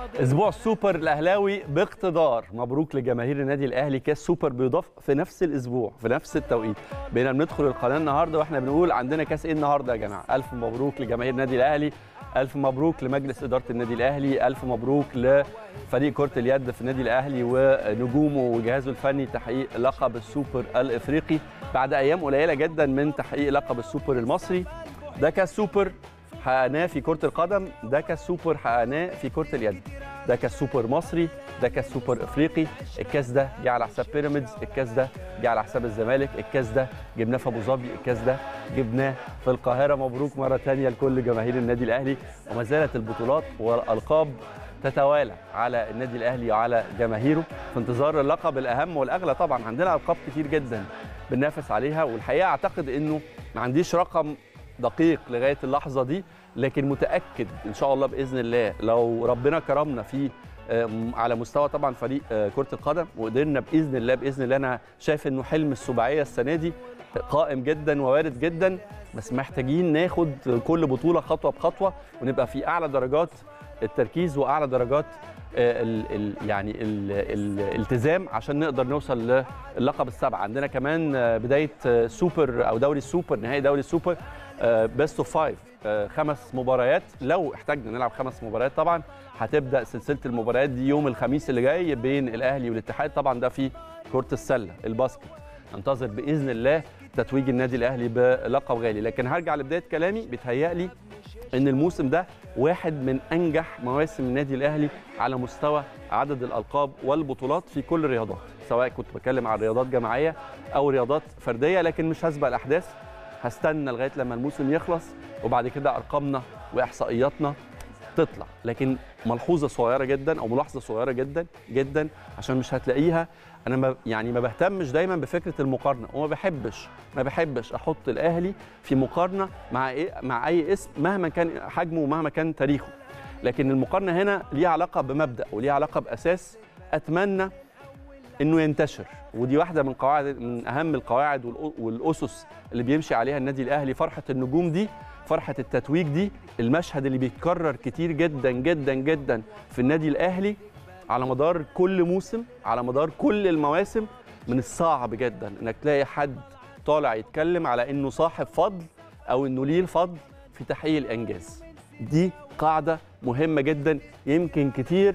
اسبوع السوبر الاهلاوي باقتدار مبروك لجماهير النادي الاهلي كاس سوبر بيضاف في نفس الاسبوع في نفس التوقيت بقينا بندخل القناه النهارده واحنا بنقول عندنا كاس ايه النهارده يا جماعه الف مبروك لجماهير النادي الاهلي الف مبروك لمجلس اداره النادي الاهلي الف مبروك لفريق كره اليد في النادي الاهلي ونجومه وجهازه الفني تحقيق لقب السوبر الافريقي بعد ايام قليله جدا من تحقيق لقب السوبر المصري ده كاس سوبر حققناه في كرة القدم ده كاس سوبر حققناه في كرة اليد ده كاس سوبر مصري ده كاس سوبر افريقي الكاس ده جه على حساب بيراميدز الكاس ده جه على حساب الزمالك الكاس ده جبناه في ابو ظبي الكاس ده جبناه في القاهره مبروك مره ثانيه لكل جماهير النادي الاهلي وما زالت البطولات والالقاب تتوالى على النادي الاهلي وعلى جماهيره في انتظار اللقب الاهم والاغلى طبعا عندنا القاب كتير جدا بننافس عليها والحقيقه اعتقد انه ما عنديش رقم دقيق لغايه اللحظه دي لكن متاكد ان شاء الله باذن الله لو ربنا كرمنا في على مستوى طبعا فريق كره القدم وقدرنا باذن الله باذن الله انا شايف انه حلم السباعيه السنه دي قائم جدا ووارد جدا بس محتاجين ناخد كل بطوله خطوه بخطوه ونبقى في اعلى درجات التركيز واعلى درجات ال ال يعني ال الالتزام عشان نقدر نوصل للقب السبعه عندنا كمان بدايه سوبر او دوري السوبر نهائي دوري السوبر بيست اوف فايف خمس مباريات لو احتاجنا نلعب خمس مباريات طبعا هتبدا سلسله المباريات دي يوم الخميس اللي جاي بين الاهلي والاتحاد طبعا ده في كره السله الباسكت ننتظر باذن الله تتويج النادي الاهلي بلقب غالي لكن هرجع لبدايه كلامي بيتهيألي ان الموسم ده واحد من انجح مواسم النادي الاهلي على مستوى عدد الالقاب والبطولات في كل الرياضات سواء كنت بتكلم عن رياضات جماعيه او رياضات فرديه لكن مش هسبق الاحداث هستنى لغايه لما الموسم يخلص وبعد كده ارقامنا واحصائياتنا تطلع لكن ملحوظه صغيره جدا او ملاحظه صغيره جدا جدا عشان مش هتلاقيها انا ما يعني ما بهتمش دايما بفكره المقارنه وما بحبش ما بحبش احط الاهلي في مقارنه مع إيه مع اي اسم مهما كان حجمه ومهما كان تاريخه لكن المقارنه هنا ليها علاقه بمبدا وليها علاقه باساس اتمنى انه ينتشر ودي واحده من قواعد من اهم القواعد والاسس اللي بيمشي عليها النادي الاهلي فرحه النجوم دي فرحه التتويج دي المشهد اللي بيتكرر كتير جدا جدا جدا في النادي الاهلي على مدار كل موسم على مدار كل المواسم من الصعب جدا انك تلاقي حد طالع يتكلم على انه صاحب فضل او انه ليه الفضل في تحقيق الانجاز دي قاعده مهمه جدا يمكن كتير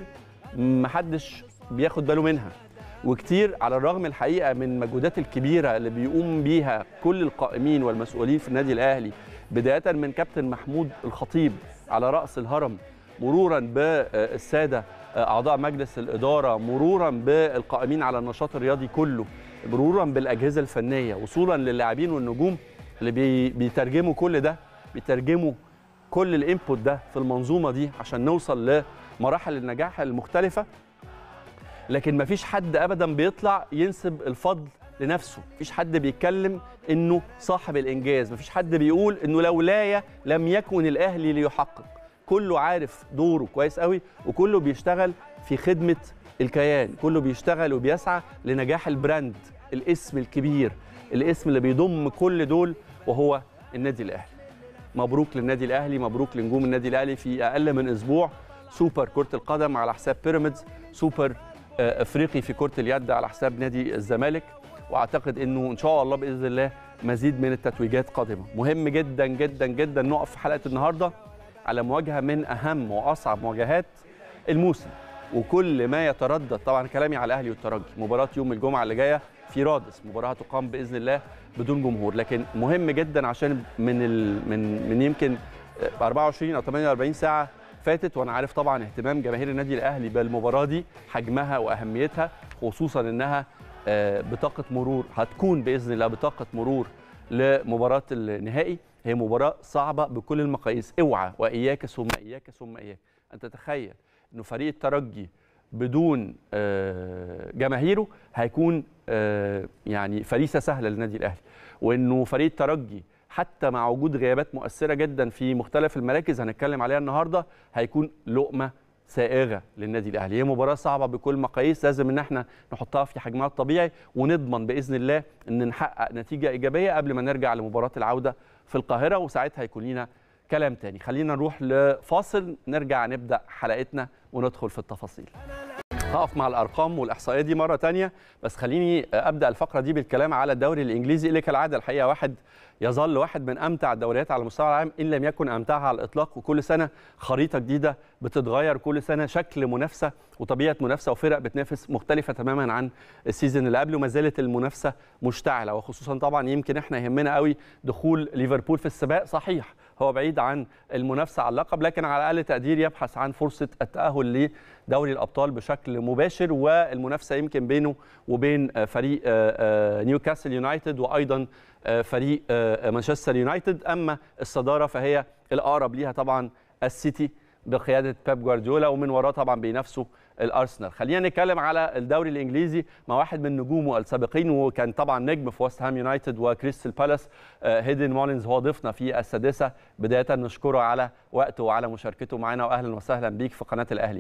محدش بياخد باله منها وكتير على الرغم الحقيقه من المجهودات الكبيره اللي بيقوم بيها كل القائمين والمسؤولين في النادي الاهلي بدايه من كابتن محمود الخطيب على راس الهرم مرورا بالساده اعضاء مجلس الاداره مرورا بالقائمين على النشاط الرياضي كله مرورا بالاجهزه الفنيه وصولا للاعبين والنجوم اللي بي بيترجموا كل ده بيترجموا كل الانبوت ده في المنظومه دي عشان نوصل لمراحل النجاح المختلفه لكن مفيش حد ابدا بيطلع ينسب الفضل لنفسه مفيش حد بيتكلم انه صاحب الانجاز مفيش حد بيقول انه لولايا لم يكن الاهلي ليحقق كله عارف دوره كويس قوي وكله بيشتغل في خدمه الكيان كله بيشتغل وبيسعى لنجاح البراند الاسم الكبير الاسم اللي بيضم كل دول وهو النادي الاهلي مبروك للنادي الاهلي مبروك لنجوم النادي الاهلي في اقل من اسبوع سوبر كره القدم على حساب بيراميدز سوبر افريقي في كره اليد على حساب نادي الزمالك واعتقد انه ان شاء الله باذن الله مزيد من التتويجات قادمه مهم جدا جدا جدا نقف في حلقه النهارده على مواجهه من اهم واصعب مواجهات الموسم وكل ما يتردد طبعا كلامي على الاهلي والترجي مباراه يوم الجمعه اللي جايه في رادس مباراه تقام باذن الله بدون جمهور لكن مهم جدا عشان من ال من من يمكن 24 او 48 ساعه فاتت وانا عارف طبعا اهتمام جماهير النادي الاهلي بالمباراه دي حجمها واهميتها خصوصا انها بطاقه مرور هتكون باذن الله بطاقه مرور لمباراه النهائي هي مباراه صعبه بكل المقاييس اوعى واياك ثم اياك ثم اياك ان تتخيل انه فريق الترجي بدون جماهيره هيكون يعني فريسه سهله للنادي الاهلي وانه فريق الترجي حتى مع وجود غيابات مؤثره جدا في مختلف المراكز هنتكلم عليها النهارده هيكون لقمه سائغه للنادي الاهلي هي مباراه صعبه بكل مقاييس لازم ان احنا نحطها في حجمها الطبيعي ونضمن باذن الله ان نحقق نتيجه ايجابيه قبل ما نرجع لمباراه العوده في القاهره وساعتها هيكون لينا كلام تاني خلينا نروح لفاصل نرجع نبدا حلقتنا وندخل في التفاصيل هقف مع الارقام والاحصائيات دي مره تانية بس خليني ابدا الفقره دي بالكلام على الدوري الانجليزي اللي كالعاده الحقيقه واحد يظل واحد من امتع الدوريات على مستوى العالم ان لم يكن امتعها على الاطلاق وكل سنه خريطه جديده بتتغير كل سنه شكل منافسه وطبيعه منافسه وفرق بتنافس مختلفه تماما عن السيزون اللي قبله ما زالت المنافسه مشتعله وخصوصا طبعا يمكن احنا يهمنا قوي دخول ليفربول في السباق صحيح هو بعيد عن المنافسه على اللقب لكن على اقل تقدير يبحث عن فرصه التاهل لدوري الابطال بشكل مباشر والمنافسه يمكن بينه وبين فريق نيوكاسل يونايتد وايضا فريق مانشستر يونايتد اما الصداره فهي الاقرب ليها طبعا السيتي بقياده بيب جوارديولا ومن وراه طبعا بينافسوا الارسنال خلينا نتكلم على الدوري الانجليزي مع واحد من نجومه السابقين وكان طبعا نجم في وست هام يونايتد وكريستال بالاس هيدن مولينز هو ضيفنا في السادسه بدايه نشكره على وقته وعلى مشاركته معنا واهلا وسهلا بيك في قناه الاهلي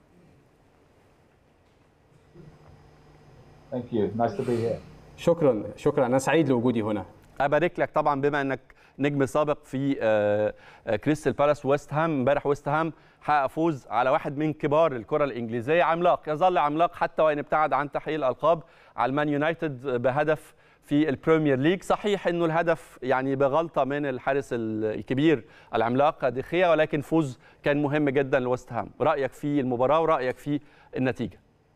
Thank you. Nice to be here. شكرا شكرا انا سعيد لوجودي هنا ابارك لك طبعا بما انك نجم سابق في كريستال بالاس ويست هام امبارح ويست هام حقق فوز على واحد من كبار الكره الانجليزيه عملاق يظل عملاق حتى وان ابتعد عن تحقيق الالقاب على المان يونايتد بهدف في البريمير ليج صحيح انه الهدف يعني بغلطه من الحارس الكبير العملاق دخيا ولكن فوز كان مهم جدا لويست هام رايك في المباراه ورايك في النتيجه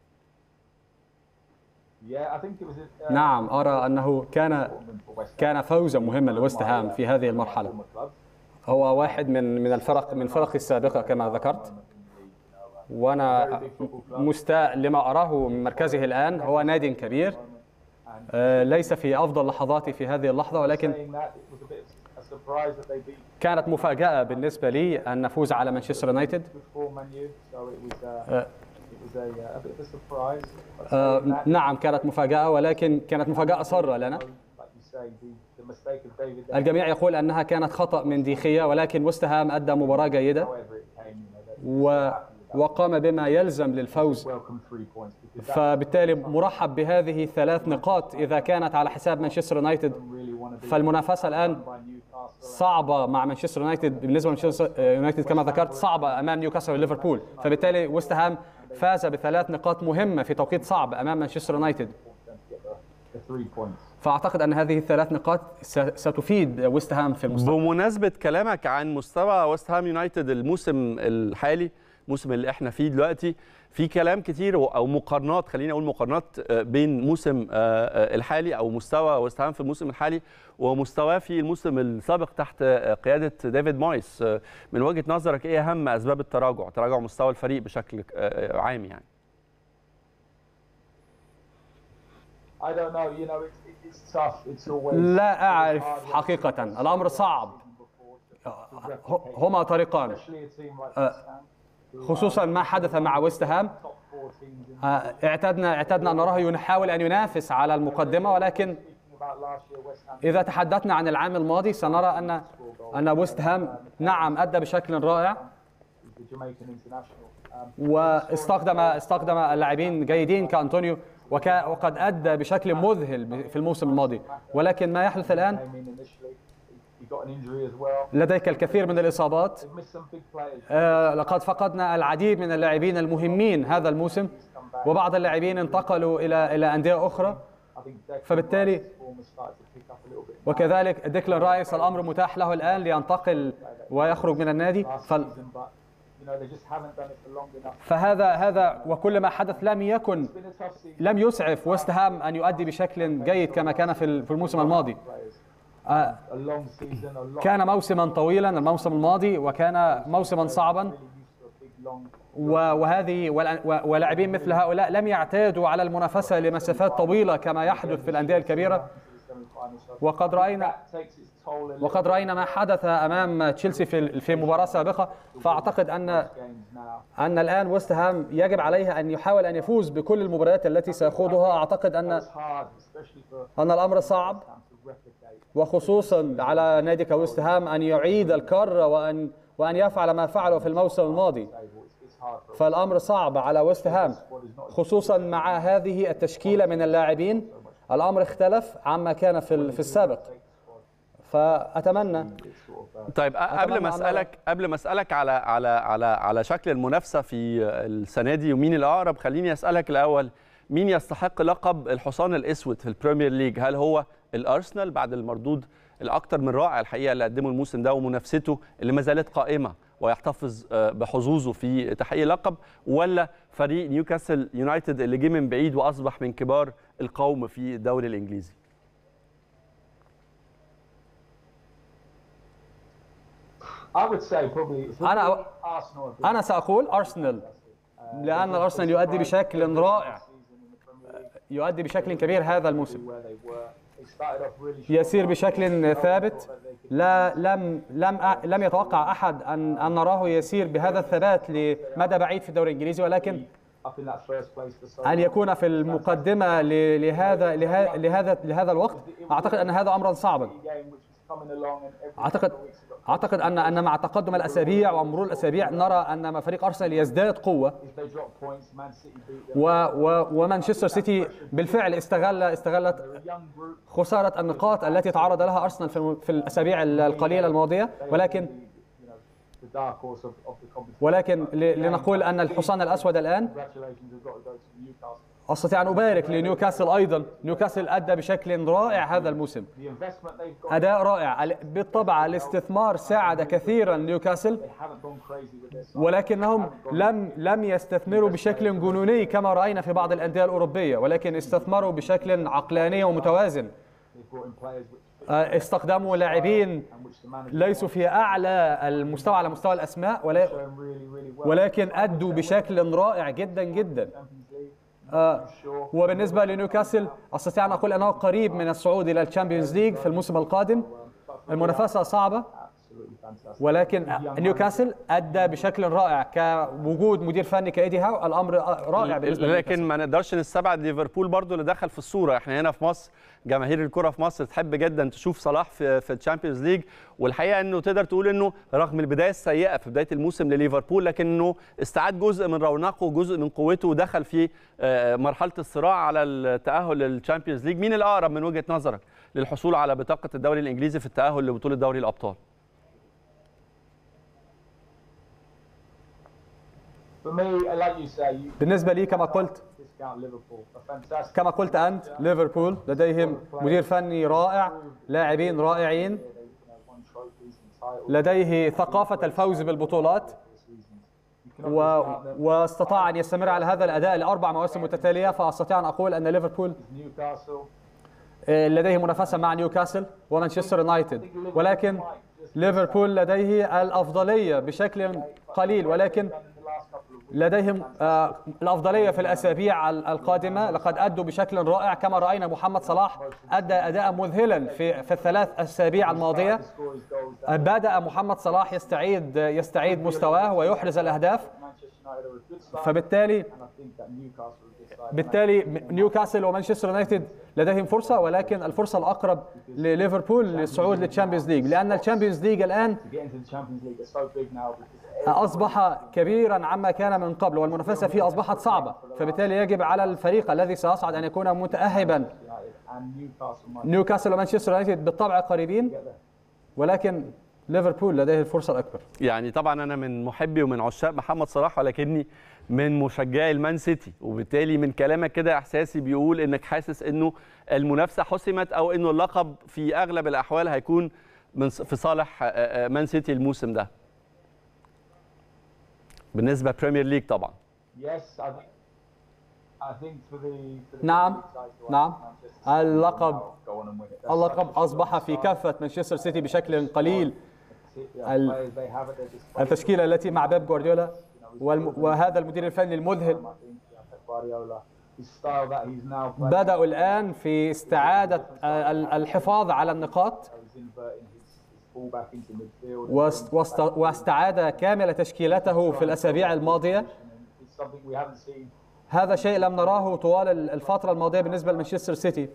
نعم أرى أنه كان كان فوزا مهما لويست هام في هذه المرحلة هو واحد من من الفرق من فرق السابقة كما ذكرت وأنا مستاء لما أراه من مركزه الآن هو نادي كبير ليس في أفضل لحظاتي في هذه اللحظة ولكن كانت مفاجأة بالنسبة لي أن نفوز على مانشستر يونايتد آه نعم كانت مفاجأة ولكن كانت مفاجأة سارة لنا الجميع يقول أنها كانت خطأ من ديخية ولكن وست هام أدى مباراة جيدة و وقام بما يلزم للفوز فبالتالي مرحب بهذه ثلاث نقاط إذا كانت على حساب مانشستر يونايتد فالمنافسة الآن صعبة مع مانشستر يونايتد بالنسبة لمانشستر يونايتد كما ذكرت صعبة أمام نيوكاسل وليفربول فبالتالي وست هام فاز بثلاث نقاط مهمة في توقيت صعب أمام مانشستر يونايتد فأعتقد أن هذه الثلاث نقاط ستفيد ويست هام في المستقبل بمناسبة كلامك عن مستوى ويست هام يونايتد الموسم الحالي الموسم اللي احنا فيه دلوقتي في كلام كتير او مقارنات خلينا اقول مقارنات بين موسم الحالي او مستوى ويست هام في الموسم الحالي ومستواه في الموسم السابق تحت قياده ديفيد مويس من وجهه نظرك ايه اهم اسباب التراجع تراجع مستوى الفريق بشكل عام يعني لا اعرف حقيقه الامر صعب هما طريقان خصوصا ما حدث مع ويست هام اعتدنا اعتدنا ان نراه يحاول ان ينافس على المقدمه ولكن اذا تحدثنا عن العام الماضي سنرى ان ان ويست هام نعم ادى بشكل رائع واستخدم استخدم اللاعبين جيدين كانطونيو وقد ادى بشكل مذهل في الموسم الماضي ولكن ما يحدث الان لديك الكثير من الإصابات آه لقد فقدنا العديد من اللاعبين المهمين هذا الموسم وبعض اللاعبين انتقلوا إلى إلى أندية أخرى فبالتالي وكذلك ديكلان رايس الأمر متاح له الآن لينتقل ويخرج من النادي فال فهذا هذا وكل ما حدث لم يكن لم يسعف ويست هام ان يؤدي بشكل جيد كما كان في الموسم الماضي كان موسما طويلا الموسم الماضي وكان موسما صعبا وهذه ولاعبين مثل هؤلاء لم يعتادوا على المنافسة لمسافات طويلة كما يحدث في الأندية الكبيرة وقد رأينا وقد رأينا ما حدث أمام تشيلسي في في مباراة سابقة فأعتقد أن أن الآن ويست هام يجب عليه أن يحاول أن يفوز بكل المباريات التي سيخوضها أعتقد أن أن الأمر صعب وخصوصا على نادي كويست هام ان يعيد الكره وان وان يفعل ما فعله في الموسم الماضي فالامر صعب على ويست هام خصوصا مع هذه التشكيله من اللاعبين الامر اختلف عما كان في في السابق فاتمنى طيب أ- قبل ما أن اسالك قبل ما اسالك على على على على شكل المنافسه في السنه دي ومين الاقرب خليني اسالك الاول مين يستحق لقب الحصان الاسود في البريمير ليج هل هو الارسنال بعد المردود الاكثر من رائع الحقيقه اللي قدمه الموسم ده ومنافسته اللي ما زالت قائمه ويحتفظ آه، بحظوظه في تحقيق لقب ولا فريق نيوكاسل يونايتد اللي جه من بعيد واصبح من كبار القوم في الدوري الانجليزي أنا انا ساقول ارسنال لان الارسنال يؤدي بشكل رائع يؤدي بشكل كبير هذا الموسم يسير بشكل ثابت لا لم لم أ- لم يتوقع احد ان ان نراه يسير بهذا الثبات لمدى بعيد في الدوري الانجليزي ولكن ان يكون في المقدمه ل- لهذا لها- لهذا لهذا الوقت اعتقد ان هذا امرا صعبا اعتقد اعتقد ان ان مع تقدم الاسابيع ومرور الاسابيع نرى ان فريق ارسنال يزداد قوه و و ومانشستر سيتي بالفعل استغل استغلت خساره النقاط التي تعرض لها ارسنال في الم- في الاسابيع القليله الماضيه ولكن ولكن ل- لنقول ان الحصان الاسود الان استطيع ان ابارك لنيوكاسل ايضا نيوكاسل ادى بشكل رائع هذا الموسم اداء رائع ال- بالطبع الاستثمار ساعد كثيرا نيوكاسل ولكنهم لم لم يستثمروا بشكل جنوني كما راينا في بعض الانديه الاوروبيه ولكن استثمروا بشكل عقلاني ومتوازن آه، استخدموا لاعبين ليسوا في اعلى المستوى على مستوى الاسماء ولا ولكن ادوا بشكل رائع جدا جدا آه، وبالنسبه لنيوكاسل استطيع ان اقول انه قريب من الصعود الى الشامبيونز ليج في الموسم القادم المنافسه صعبه ولكن نيوكاسل ادى بشكل رائع كوجود مدير فني كايدي هاو الامر رائع بالنسبه لكن ما نقدرش نستبعد ليفربول برضو اللي دخل في الصوره احنا هنا في مصر جماهير الكره في مصر تحب جدا تشوف صلاح في في الشامبيونز ليج والحقيقه انه تقدر تقول انه رغم البدايه السيئه في بدايه الموسم لليفربول لكنه استعاد جزء من رونقه وجزء من قوته ودخل في آه، مرحله الصراع على التاهل للشامبيونز ليج مين الاقرب من وجهه نظرك للحصول على بطاقه الدوري الانجليزي في التاهل لبطوله دوري الابطال بالنسبه لي كما قلت كما قلت انت ليفربول لديهم مدير فني رائع لاعبين رائعين لديه ثقافه الفوز بالبطولات و... واستطاع ان يستمر على هذا الاداء لاربع مواسم متتاليه فاستطيع ان اقول ان ليفربول آه، لديه منافسه مع نيوكاسل ومانشستر يونايتد ولكن ليفربول لديه الافضليه بشكل قليل ولكن لديهم آه، الافضليه في الاسابيع ال- القادمه لقد ادوا بشكل رائع كما راينا محمد صلاح ادى اداء مذهلا في في الثلاث اسابيع الماضيه بدا محمد صلاح يستعيد يستعيد مستواه ويحرز الاهداف فبالتالي بالتالي م- نيوكاسل ومانشستر يونايتد لديهم فرصه ولكن الفرصه الاقرب لليفربول للصعود للتشامبيونز ليج لان التشامبيونز ليج الان اصبح كبيرا عما كان من قبل والمنافسه فيه اصبحت صعبه فبالتالي يجب على الفريق الذي سيصعد ان يكون متاهبا نيوكاسل ومانشستر يونايتد بالطبع قريبين ولكن ليفربول لديه الفرصه الاكبر يعني طبعا انا من محبي ومن عشاق محمد صلاح ولكني من مشجعي المان سيتي وبالتالي من كلامك كده احساسي بيقول انك حاسس انه المنافسه حسمت او انه اللقب في اغلب الاحوال هيكون من في صالح آه، آه، مان سيتي الموسم ده بالنسبه بريمير ليج طبعا نعم نعم اللقب اللقب اصبح في كافه مانشستر سيتي بشكل قليل ال- التشكيله التي مع بيب جوارديولا والم- وهذا المدير الفني المذهل بدأوا الآن في استعادة ال- الحفاظ على النقاط واست- واست- واستعاد كامل تشكيلته في الأسابيع الماضية هذا شيء لم نراه طوال ال- الفترة الماضية بالنسبة لمانشستر سيتي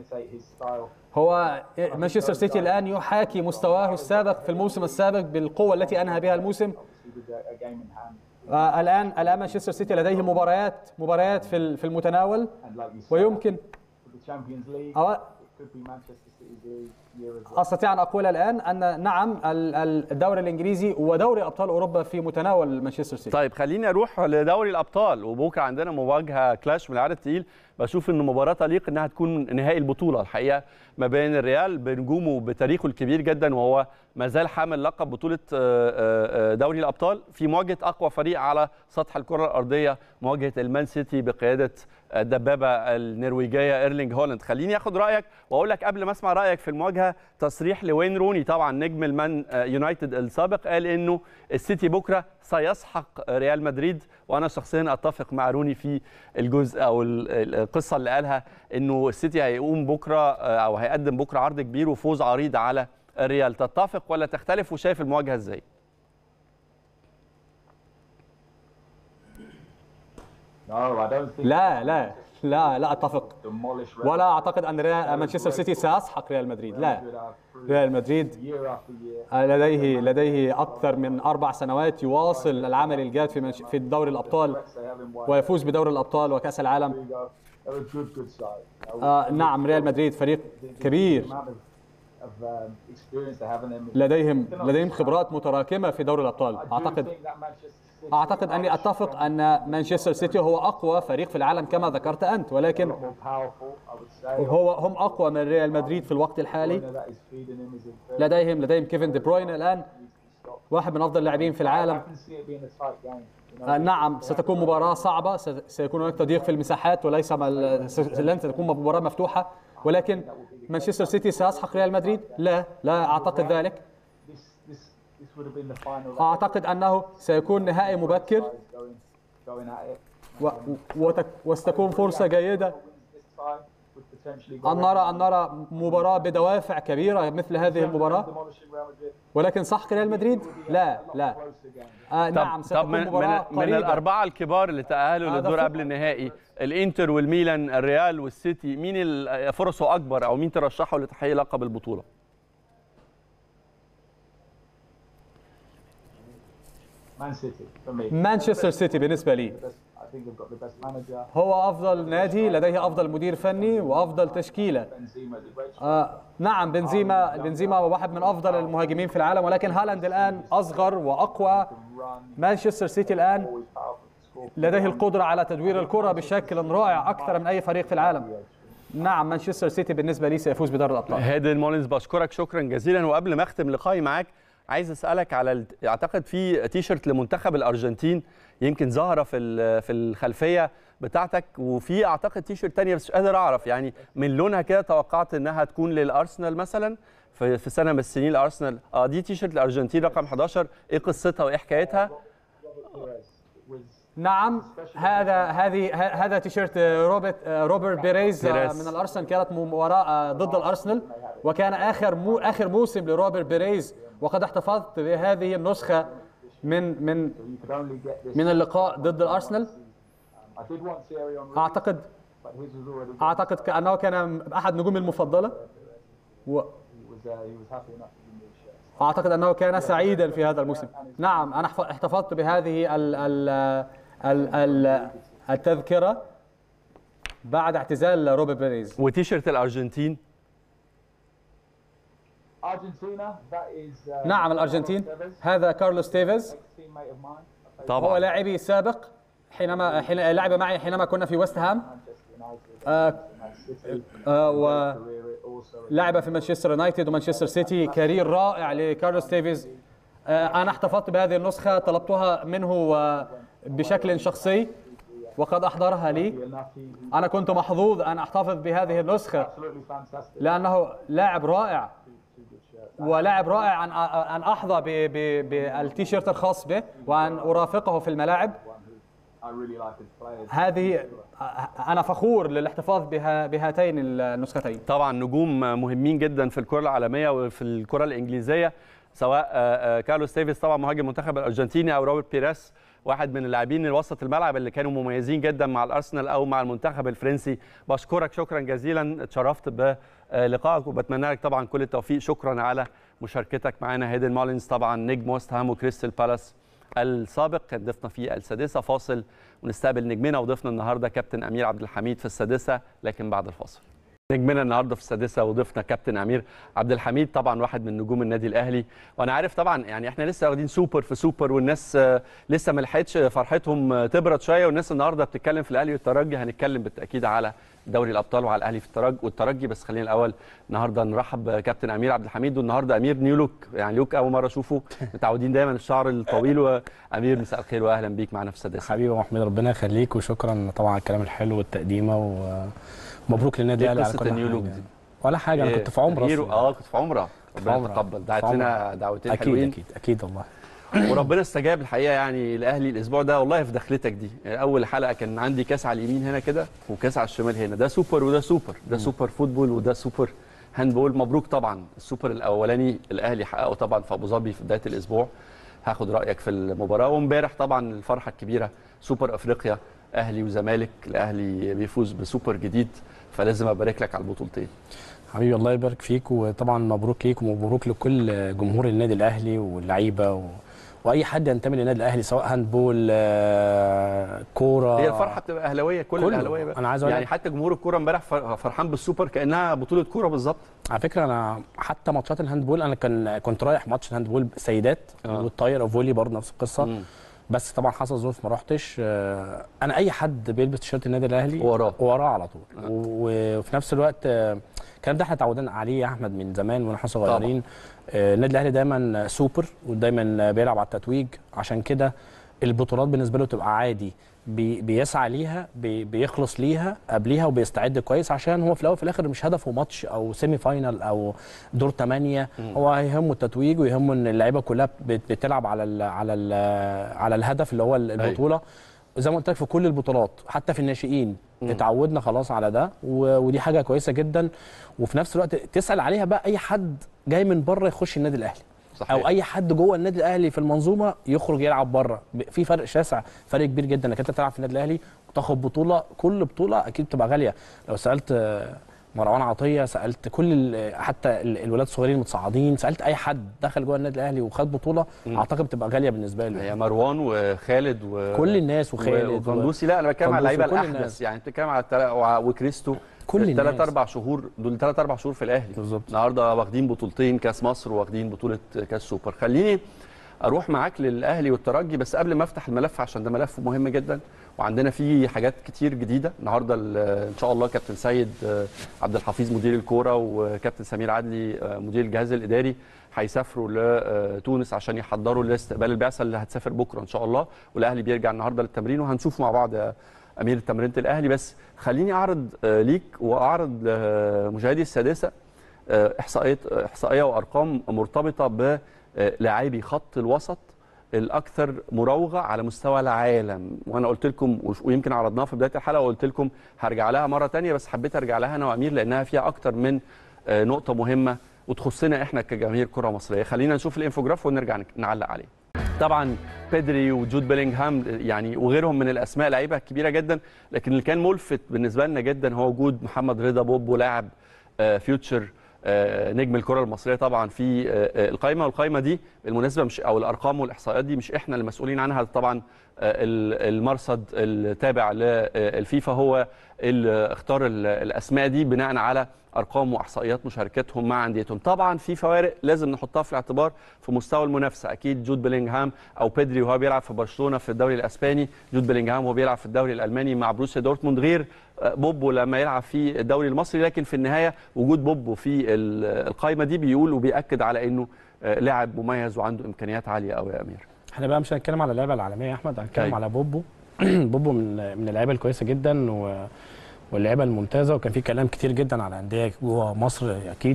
هو مانشستر سيتي الآن يحاكي مستواه السابق في الموسم السابق بالقوة التي أنهى بها الموسم آه، الآن الآن مانشستر سيتي لديه مباريات مباريات في ال- في المتناول ويمكن أو استطيع ان اقول الان ان نعم ال- ال- الدوري الانجليزي ودوري ابطال اوروبا في متناول مانشستر سيتي طيب خليني اروح لدوري الابطال وبكره عندنا مواجهه كلاش من العدد التقيل بشوف ان مباراه تليق انها تكون نهائي البطوله الحقيقه ما بين الريال بنجومه وبتاريخه الكبير جدا وهو ما زال حامل لقب بطوله آه، آه، آه، دوري الابطال في مواجهه اقوى فريق على سطح الكره الارضيه مواجهه المان سيتي بقياده الدبابه النرويجيه ايرلينج هولاند خليني اخد رايك واقول لك قبل ما اسمع رايك في المواجهه تصريح لوين روني طبعا نجم المان آه، يونايتد السابق قال انه السيتي بكره سيسحق ريال مدريد وانا شخصيا اتفق مع روني في الجزء او ال- ال- القصه اللي قالها انه السيتي هيقوم بكره آه، او هيقدم بكره عرض كبير وفوز عريض على الريال تتفق ولا تختلف وشايف المواجهه ازاي لا لا لا لا اتفق ولا اعتقد ان ريال- مانشستر سيتي سيسحق ريال مدريد لا ريال مدريد لديه لديه اكثر من اربع سنوات يواصل العمل الجاد في منش- في دوري الابطال ويفوز بدوري الابطال وكاس العالم آه نعم ريال مدريد فريق كبير لديهم لديهم خبرات متراكمه في دوري الابطال اعتقد اعتقد اني اتفق ان مانشستر سيتي هو اقوى فريق في العالم كما ذكرت انت ولكن هو هم اقوى من ريال مدريد في الوقت الحالي لديهم لديهم كيفن دي بروين الان واحد من افضل اللاعبين في العالم آه، نعم ستكون مباراة صعبة س- سيكون هناك تضييق في المساحات وليس مل... س- لن تكون مباراة مفتوحة ولكن مانشستر سيتي سيسحق ريال مدريد لا لا أعتقد ذلك أعتقد أنه سيكون نهائي مبكر و... وتك... وستكون فرصة جيدة أن نرى أن نرى مباراة بدوافع كبيرة مثل هذه المباراة ولكن سحق ريال مدريد لا لا آه طب, نعم طب ستكون من, مباراة من, من قريبة. الاربعه الكبار اللي تاهلوا هذا للدور فوق. قبل النهائي الانتر والميلان الريال والسيتي مين ال- فرصه اكبر او مين ترشحه لتحقيق لقب البطوله مانشستر سيتي بالنسبة لي هو أفضل نادي لديه أفضل مدير فني وأفضل تشكيلة آه نعم بنزيما بنزيما هو واحد من أفضل المهاجمين في العالم ولكن هالاند الآن أصغر وأقوى مانشستر سيتي الآن لديه القدرة على تدوير الكرة بشكل رائع أكثر من أي فريق في العالم نعم مانشستر سيتي بالنسبة لي سيفوز بدوري الأبطال هيدن مولينز بشكرك شكرا جزيلا وقبل ما اختم لقائي معاك عايز اسالك على ال- اعتقد في تيشرت لمنتخب الارجنتين يمكن ظاهره في ال- في الخلفيه بتاعتك وفي اعتقد تيشرت تانية بس مش قادر اعرف يعني من لونها كده توقعت انها تكون للارسنال مثلا في في سنه من السنين الارسنال اه دي تيشرت الارجنتين رقم 11 ايه قصتها وايه حكايتها نعم هذا هذه ه- هذا تيشيرت روبرت روبرت بيريز آه، بيريز. من الارسنال كانت مباراه آه، ضد الارسنال وكان اخر مو اخر موسم لروبرت بيريز وقد احتفظت بهذه النسخه من من من اللقاء ضد الارسنال اعتقد اعتقد كانه كان احد نجومي المفضله واعتقد انه كان سعيدا في هذا الموسم نعم انا احف- احتفظت بهذه ال ال ال ال التذكره بعد اعتزال روبرت بيريز وتيشرت الارجنتين نعم الارجنتين هذا كارلوس تيفيز هو طبعا لاعبي السابق حينما حين لعب معي حينما كنا في ويست هام آه آه ولعب في مانشستر يونايتد ومانشستر سيتي كارير رائع لكارلوس تيفيز آه انا احتفظت بهذه النسخه طلبتها منه آه، بشكل شخصي وقد احضرها لي انا كنت محظوظ ان احتفظ بهذه النسخه لانه لاعب رائع ولاعب رائع ان ان احظى ب- ب- بالتيشيرت الخاص به وان ارافقه في الملاعب هذه انا فخور للاحتفاظ بها بهاتين النسختين طبعا نجوم مهمين جدا في الكره العالميه وفي الكره الانجليزيه سواء آه، آه، كارلوس تيفيز طبعا مهاجم المنتخب الارجنتيني او روبرت بيريس واحد من اللاعبين الوسط الملعب اللي كانوا مميزين جدا مع الارسنال او مع المنتخب الفرنسي بشكرك شكرا جزيلا اتشرفت بلقائك وبتمنى لك طبعا كل التوفيق شكرا على مشاركتك معنا هيدن مولينز طبعا نجم وست هام وكريستال بالاس السابق كان ضيفنا في السادسه فاصل ونستقبل نجمنا وضيفنا النهارده كابتن امير عبد الحميد في السادسه لكن بعد الفاصل نجمنا النهارده في السادسه وضيفنا كابتن امير عبد الحميد طبعا واحد من نجوم النادي الاهلي وانا عارف طبعا يعني احنا لسه واخدين سوبر في سوبر والناس آه، لسه ما لحقتش فرحتهم آه، تبرد شويه والناس النهارده بتتكلم في الاهلي والترجي هنتكلم بالتاكيد على دوري الابطال وعلى الاهلي في الترجي والترجي بس خلينا الاول النهارده نرحب بكابتن امير عبد الحميد والنهارده امير نيو لوك يعني لوك اول مره اشوفه متعودين دايما الشعر الطويل وامير مساء الخير واهلا بيك معنا في السادسه حبيبي يا محمد ربنا يخليك وشكرا طبعا على الكلام الحلو والتقديمه ومبروك للنادي ايه الاهلي على قصه كل النيو لوك حاجه دي ولا حاجه انا إيه، كنت في عمره تغييره- أصلاً. اه كنت في عمره في ربنا عمرة. يتقبل دعت في لنا دعوتين اكيد حلوين اكيد اكيد والله وربنا استجاب الحقيقه يعني الاهلي الاسبوع ده والله في دخلتك دي اول حلقه كان عندي كاس على اليمين هنا كده وكاس على الشمال هنا ده سوبر وده سوبر ده سوبر فوتبول وده سوبر هاندبول مبروك طبعا السوبر الاولاني الاهلي حققه طبعا في ابو ظبي في بدايه الاسبوع هاخد رايك في المباراه وامبارح طبعا الفرحه الكبيره سوبر افريقيا اهلي وزمالك الاهلي بيفوز بسوبر جديد فلازم ابارك لك على البطولتين حبيبي الله يبارك فيك وطبعا مبروك ليك ومبروك لكل جمهور النادي الاهلي واللعيبه و... واي حد ينتمي للنادي الاهلي سواء هاندبول آه، كوره هي الفرحه بتبقى اهلاويه كل كله. الاهلاويه بقى أنا عايز أقول يعني لك- حتى جمهور الكوره امبارح فر- فرحان بالسوبر كانها بطوله كوره بالظبط على فكره انا حتى ماتشات الهاندبول انا كان كنت رايح ماتش الهاندبول سيدات آه. والطايره فولي برضه نفس القصه مم. بس طبعا حصل ظروف ما رحتش آه، انا اي حد بيلبس تيشيرت النادي الاهلي وراه. وراه على طول آه. و- وفي نفس الوقت آه، الكلام ده احنا اتعودنا عليه يا احمد من زمان واحنا صغيرين آه، النادي الاهلي دايما سوبر ودايما بيلعب على التتويج عشان كده البطولات بالنسبه له تبقى عادي بي بيسعى ليها بي بيخلص ليها قبليها وبيستعد كويس عشان هو في الاول وفي الاخر مش هدفه ماتش او سيمي فاينال او دور ثمانية هو هيهمه التتويج ويهمه ان اللعيبه كلها بت- بتلعب على ال على ال على الهدف اللي هو البطوله زي ما قلت لك في كل البطولات حتى في الناشئين اتعودنا خلاص على ده و- ودي حاجه كويسه جدا وفي نفس الوقت تسال عليها بقى اي حد جاي من بره يخش النادي الاهلي صحيح. او اي حد جوه النادي الاهلي في المنظومه يخرج يلعب بره ب- في فرق شاسع فرق كبير جدا انك انت تلعب في النادي الاهلي وتاخد بطوله كل بطوله اكيد بتبقى غاليه لو سالت آه، مروان عطيه سالت كل ال- حتى ال- الولاد الصغيرين المتصاعدين سالت اي حد دخل جوه النادي الاهلي وخد بطوله اعتقد بتبقى غاليه بالنسبه له هي مروان وخالد و كل الناس وخالد و- وقندوسي لا انا بتكلم على قندوسي اللعيبه وكل الاحدث الناس. يعني بتتكلم على التلا... وع- وكريستو كل ثلاث الناس. اربع شهور دول ثلاث اربع شهور في الاهلي بالظبط. النهارده واخدين بطولتين كاس مصر واخدين بطوله كاس سوبر خليني اروح معاك للاهلي والترجي بس قبل ما افتح الملف عشان ده ملف مهم جدا وعندنا فيه حاجات كتير جديده النهارده ال- ان شاء الله كابتن سيد آه، عبد الحفيظ مدير الكوره وكابتن سمير عدلي آه، مدير الجهاز الاداري هيسافروا لتونس عشان يحضروا لاستقبال البعثه اللي هتسافر بكره ان شاء الله والاهلي بيرجع النهارده للتمرين وهنشوف مع بعض يا امير تمرينه الاهلي بس خليني اعرض آه، ليك واعرض لمشاهدي السادسه آه، احصائيه احصائيه وارقام مرتبطه بلاعبي خط الوسط الاكثر مراوغه على مستوى العالم وانا قلت لكم وش- ويمكن عرضناها في بدايه الحلقه وقلت لكم هرجع لها مره تانية بس حبيت ارجع لها انا وامير لانها فيها اكتر من آه، نقطه مهمه وتخصنا احنا كجماهير كره مصريه خلينا نشوف الانفوجراف ونرجع نك- نعلق عليه طبعا بيدري وجود بيلينغهام يعني وغيرهم من الاسماء لعيبه كبيره جدا لكن اللي كان ملفت بالنسبه لنا جدا هو وجود محمد رضا بوبو لاعب آه، فيوتشر آه، نجم الكره المصريه طبعا في آه، آه، القائمه والقائمه دي بالمناسبه مش او الارقام والاحصائيات دي مش احنا المسؤولين عنها طبعا آه، ال- المرصد التابع للفيفا هو اللي اختار ال- الاسماء دي بناء على ارقام واحصائيات مشاركتهم مع انديتهم طبعا في فوارق لازم نحطها في الاعتبار في مستوى المنافسه اكيد جود بيلينغهام او بيدري وهو بيلعب في برشلونه في الدوري الاسباني جود بيلينغهام وهو بيلعب في الدوري الالماني مع بروسيا دورتموند غير آه، بوبو لما يلعب في الدوري المصري لكن في النهايه وجود بوبو في ال- القائمه دي بيقول وبياكد على انه آه، لاعب مميز وعنده امكانيات عاليه قوي يا امير احنا بقى مش هنتكلم على اللعبه العالميه يا احمد هنتكلم أيوة. على بوبو بوبو من من اللعيبه الكويسه جدا و واللعيبه الممتازه وكان في كلام كتير جدا على انديه جوه مصر اكيد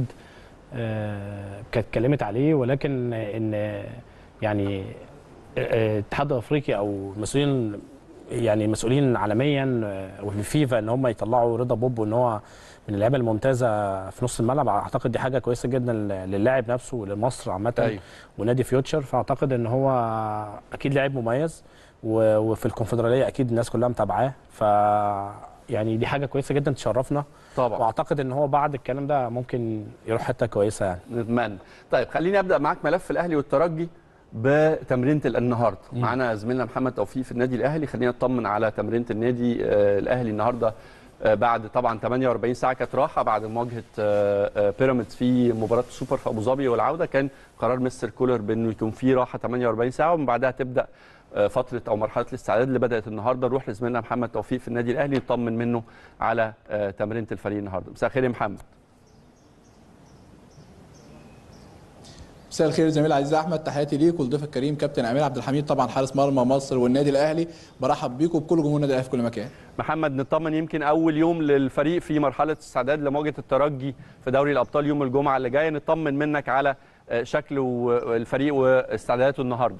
آه، كانت اتكلمت عليه ولكن ان يعني آه، الاتحاد الافريقي او مسؤولين يعني مسؤولين عالميا آه، وفي فيفا ان هم يطلعوا رضا بوبو ان هو من اللعيبه الممتازه في نص الملعب اعتقد دي حاجه كويسه جدا للاعب نفسه ولمصر عامه أيوة. ونادي فيوتشر فاعتقد ان هو اكيد لاعب مميز و- وفي الكونفدراليه اكيد الناس كلها متابعاه ف يعني دي حاجه كويسه جدا تشرفنا طبعا واعتقد ان هو بعد الكلام ده ممكن يروح حته كويسه يعني نتمنى طيب خليني ابدا معاك ملف الاهلي والترجي بتمرينه النهارده معانا زميلنا محمد توفيق في النادي الاهلي خلينا نطمن على تمرينه النادي آه، الاهلي النهارده آه، بعد طبعا 48 ساعه كانت راحه بعد مواجهه آه، آه، بيراميدز في مباراه السوبر في ابو ظبي والعوده كان قرار مستر كولر بانه يكون في راحه 48 ساعه ومن بعدها تبدا آه، فتره او مرحله الاستعداد اللي بدات النهارده نروح لزميلنا محمد توفيق في النادي الاهلي نطمن منه على آه، تمرينه الفريق النهارده مساء الخير يا محمد مساء الخير زميل عزيز احمد تحياتي ليك ولضيف الكريم كابتن امير عبد الحميد طبعا حارس مرمى مصر والنادي الاهلي برحب بيكم وبكل جمهور النادي الاهلي في كل مكان محمد نطمن يمكن اول يوم للفريق في مرحله استعداد لمواجهه الترجي في دوري الابطال يوم الجمعه اللي جايه نطمن منك على آه، شكل و- الفريق واستعداداته النهارده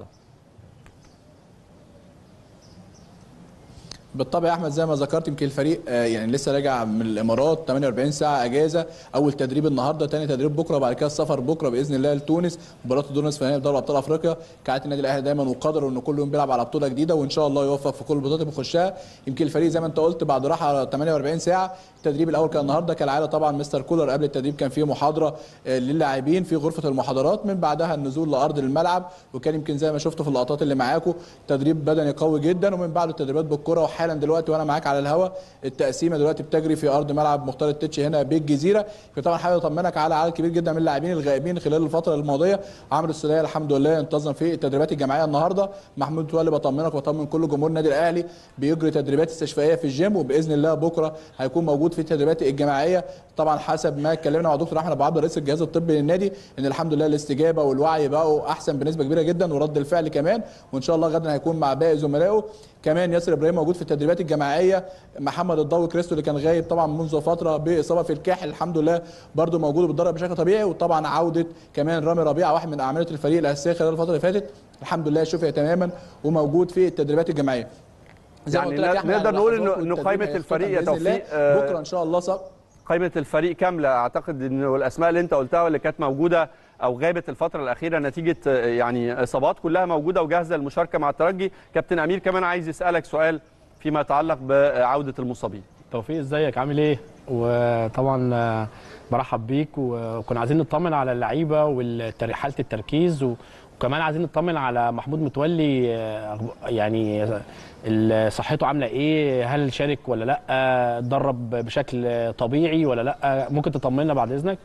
بالطبع يا احمد زي ما ذكرت يمكن الفريق آه، يعني لسه راجع من الامارات 48 ساعه اجازه اول تدريب النهارده تاني تدريب بكره بعد كده السفر بكره باذن الله لتونس مباراه الدور نصف نهائي دوري ابطال افريقيا كعاده النادي الاهلي دايما وقدره انه كل يوم بيلعب على بطوله جديده وان شاء الله يوفق في كل البطولات اللي بيخشها يمكن الفريق زي ما انت قلت بعد راحه 48 ساعه التدريب الاول كان النهارده كالعاده طبعا مستر كولر قبل التدريب كان فيه محاضره آه، للاعبين في غرفه المحاضرات من بعدها النزول لارض الملعب وكان يمكن زي ما شفتوا في اللقطات اللي معاكم تدريب بدني قوي جدا ومن بعده التدريبات بالكره وحالا دلوقتي وانا معاك على الهواء التقسيمه دلوقتي بتجري في ارض ملعب مختار التتش هنا بالجزيره فطبعا حابب اطمنك على عدد كبير جدا من اللاعبين الغائبين خلال الفتره الماضيه عمرو السوليه الحمد لله انتظم في التدريبات الجماعيه النهارده محمود متولي بطمنك وبطمن كل جمهور النادي الاهلي بيجري تدريبات استشفائيه في الجيم وباذن الله بكره هيكون موجود في التدريبات الجماعيه طبعا حسب ما اتكلمنا مع دكتور احمد ابو عبد رئيس الجهاز الطبي للنادي ان الحمد لله الاستجابه والوعي بقوا احسن بنسبه كبيره جدا ورد الفعل كمان وان شاء الله غدا هيكون مع باقي زملائه كمان ياسر ابراهيم موجود في التدريبات الجماعيه محمد الضوي كريستو اللي كان غايب طبعا منذ فتره باصابه في الكاحل الحمد لله برده موجود وبيتدرب بشكل طبيعي وطبعا عوده كمان رامي ربيعه واحد من اعمده الفريق الاساسيه خلال الفتره اللي فاتت الحمد لله شفي تماما وموجود في التدريبات الجماعيه زي ما يعني قلت لك يا أحمد، نقدر نقول اللحظات إنه- إنه والتدريب قائمة هيختتم الفريق يا بإذن الله. توفيق، آه، بكره ان شاء الله صح قائمه الفريق كامله اعتقد ان الاسماء اللي انت قلتها واللي كانت موجوده او غابت الفتره الاخيره نتيجه آه، يعني اصابات كلها موجوده وجاهزه للمشاركه مع الترجي كابتن امير كمان عايز يسالك سؤال فيما يتعلق بعوده المصابين توفيق ازيك عامل ايه وطبعا آه، برحب بيك وكنا عايزين نطمن على اللعيبه وحاله التركيز و- وكمان عايزين نطمن على محمود متولي آه، أخب- يعني ال- صحته عامله ايه هل شارك ولا لا اتدرب بشكل طبيعي ولا لا ممكن تطمنا بعد اذنك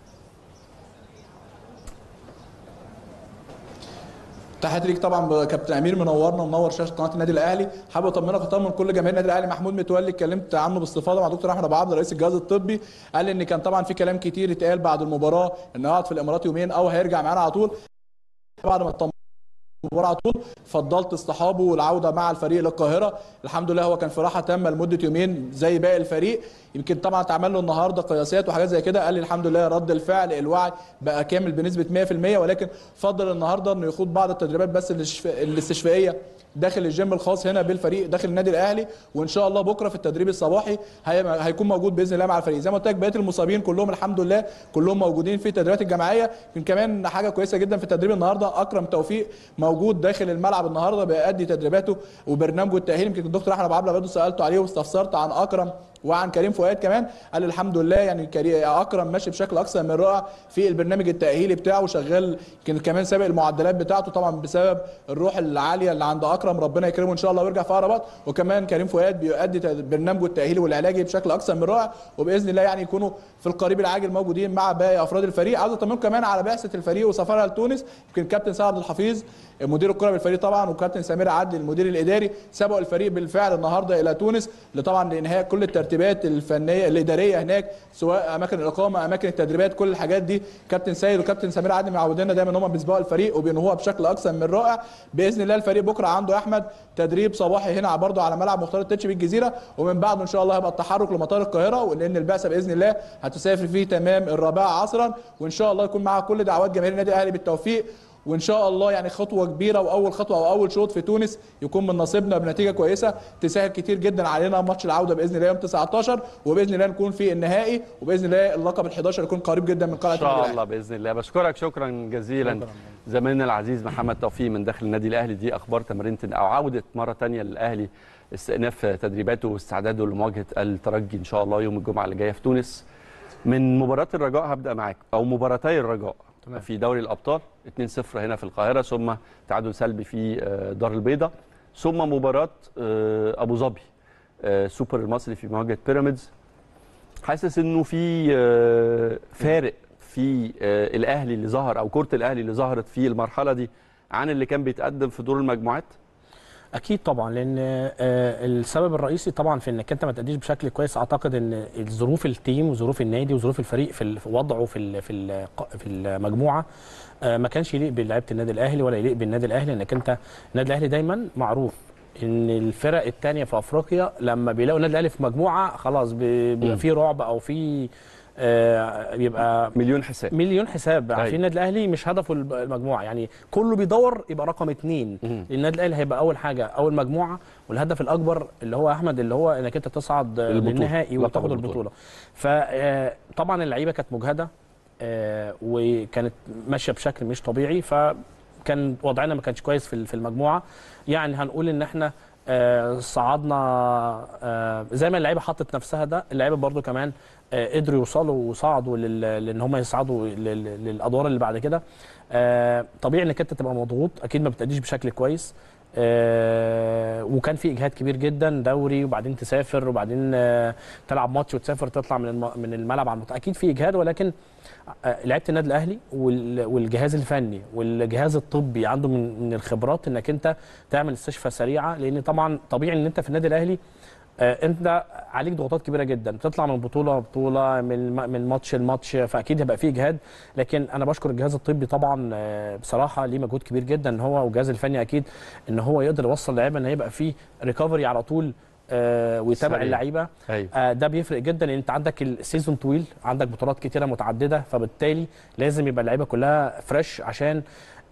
تحياتي ليك طبعا كابتن امير منورنا ومنور شاشه قناه النادي الاهلي حابب اطمنك واطمن كل جماهير النادي الاهلي محمود متولي اتكلمت عنه باستفاضه مع دكتور احمد ابو عبد رئيس الجهاز الطبي قال ان كان طبعا في كلام كتير اتقال بعد المباراه انه هيقعد في الامارات يومين او هيرجع معانا على طول بعد ما اطمن المباراه على طول فضلت اصطحابه والعوده مع الفريق للقاهره الحمد لله هو كان في راحه تامه لمده يومين زي باقي الفريق يمكن طبعا اتعمل له النهارده قياسات وحاجات زي كده قال لي الحمد لله رد الفعل الوعي بقى كامل بنسبه 100% ولكن فضل النهارده انه يخوض بعض التدريبات بس الاستشفا- الاستشفائيه داخل الجيم الخاص هنا بالفريق داخل النادي الاهلي وان شاء الله بكره في التدريب الصباحي هي- هيكون موجود باذن الله مع الفريق زي ما قلت لك بقيه المصابين كلهم الحمد لله كلهم موجودين في التدريبات الجماعيه يمكن كمان حاجه كويسه جدا في التدريب النهارده اكرم توفيق موجود داخل الملعب النهارده بيأدي تدريباته وبرنامجه التاهيلي يمكن الدكتور احمد عبد برضه سالته عليه واستفسرت عن اكرم وعن كريم فؤاد كمان قال الحمد لله يعني كريم اكرم ماشي بشكل اكثر من رائع في البرنامج التاهيلي بتاعه شغال يمكن كمان سابق المعدلات بتاعته طبعا بسبب الروح العاليه اللي عند اكرم ربنا يكرمه ان شاء الله ويرجع في اقرب وقت وكمان كريم فؤاد بيؤدي تد- برنامجه التاهيلي والعلاجي بشكل اكثر من رائع وباذن الله يعني يكونوا في القريب العاجل موجودين مع باقي افراد الفريق عاوز اطمنكم كمان على بعثه الفريق وسفرها لتونس يمكن كابتن سعد عبد الحفيظ مدير الكره بالفريق طبعا وكابتن سمير عدلي المدير الاداري سبقوا الفريق بالفعل النهارده الى تونس لطبعا لانهاء كل الترتيبات الفنيه الاداريه هناك سواء اماكن الاقامه اماكن التدريبات كل الحاجات دي كابتن سيد وكابتن سمير عدلي معودينا دايما ان هم بيسبقوا الفريق وبينهوها بشكل اكثر من رائع باذن الله الفريق بكره عنده احمد تدريب صباحي هنا برضه على ملعب مختار التتش بالجزيره ومن بعده ان شاء الله هيبقى التحرك لمطار القاهره ولان البعثه باذن الله هتسافر فيه تمام الرابعه عصرا وان شاء الله يكون معاها كل دعوات جماهير النادي الاهلي بالتوفيق وان شاء الله يعني خطوه كبيره واول خطوه او اول شوط في تونس يكون من نصيبنا بنتيجه كويسه تسهل كتير جدا علينا ماتش العوده باذن الله يوم 19 وباذن الله نكون في النهائي وباذن الله اللقب ال11 يكون قريب جدا من قلعه ان شاء النادي الله باذن الله بشكرك شكرا جزيلا شكراً. زميلنا العزيز محمد توفيق من داخل النادي الاهلي دي اخبار تمرينه او عوده مره ثانيه للاهلي استئناف تدريباته واستعداده لمواجهه الترجي ان شاء الله يوم الجمعه اللي جايه في تونس من مباراه الرجاء هبدا معاك او مباراتي الرجاء تمام. في دوري الابطال 2-0 هنا في القاهره ثم تعادل سلبي في آه، دار البيضاء ثم مباراه آه، ابو ظبي آه، سوبر المصري في مواجهه بيراميدز حاسس انه في آه، فارق في آه، الاهلي اللي ظهر او كره الاهلي اللي ظهرت في المرحله دي عن اللي كان بيتقدم في دور المجموعات اكيد طبعا لان آه، السبب الرئيسي طبعا في انك انت ما تأديش بشكل كويس اعتقد ان ظروف التيم وظروف النادي وظروف الفريق في ال- في وضعه في ال- في ال- في المجموعه آه، ما كانش يليق بلعيبه النادي الاهلي ولا يليق بالنادي الاهلي انك انت النادي الاهلي دايما معروف ان الفرق الثانيه في افريقيا لما بيلاقوا النادي الاهلي في مجموعه خلاص بي- بيبقى مم. في رعب او في آه، بيبقى مليون حساب مليون حساب أيوة. عارفين النادي الاهلي مش هدفه الب- المجموعه يعني كله بيدور يبقى رقم اثنين مم. النادي الاهلي هيبقى اول حاجه اول مجموعه والهدف الاكبر اللي هو احمد اللي هو انك انت تصعد آه، البطولة. للنهائي لقب وتاخد البطولة. البطوله فطبعا اللعيبه كانت مجهده آه، وكانت ماشيه بشكل مش طبيعي فكان وضعنا ما كانش كويس في في المجموعه يعني هنقول ان احنا آه، صعدنا آه، زي ما اللعيبه حطت نفسها ده اللعيبه برضو كمان آه، قدروا يوصلوا وصعدوا لل- لان هم يصعدوا لل- للادوار اللي بعد كده آه، طبيعي انك انت تبقى مضغوط اكيد ما بتأديش بشكل كويس آه، وكان في اجهاد كبير جدا دوري وبعدين تسافر وبعدين آه، تلعب ماتش وتسافر تطلع من الم- من الملعب على المط... اكيد في اجهاد ولكن آه، لعيبه النادي الاهلي وال- والجهاز الفني والجهاز الطبي عنده من من الخبرات انك انت تعمل استشفاء سريعه لان طبعا طبيعي ان انت في النادي الاهلي آه، انت عليك ضغوطات كبيره جدا بتطلع من بطوله لبطوله من من ماتش لماتش فاكيد هيبقى فيه اجهاد لكن انا بشكر الجهاز الطبي طبعا آه، بصراحه ليه مجهود كبير جدا ان هو والجهاز الفني اكيد ان هو يقدر يوصل اللعيبه ان هيبقى فيه ريكفري على طول آه، ويتابع سريع. اللعيبه ايوه آه، ده بيفرق جدا لان انت عندك السيزون طويل عندك بطولات كتيره متعدده فبالتالي لازم يبقى اللعيبه كلها فريش عشان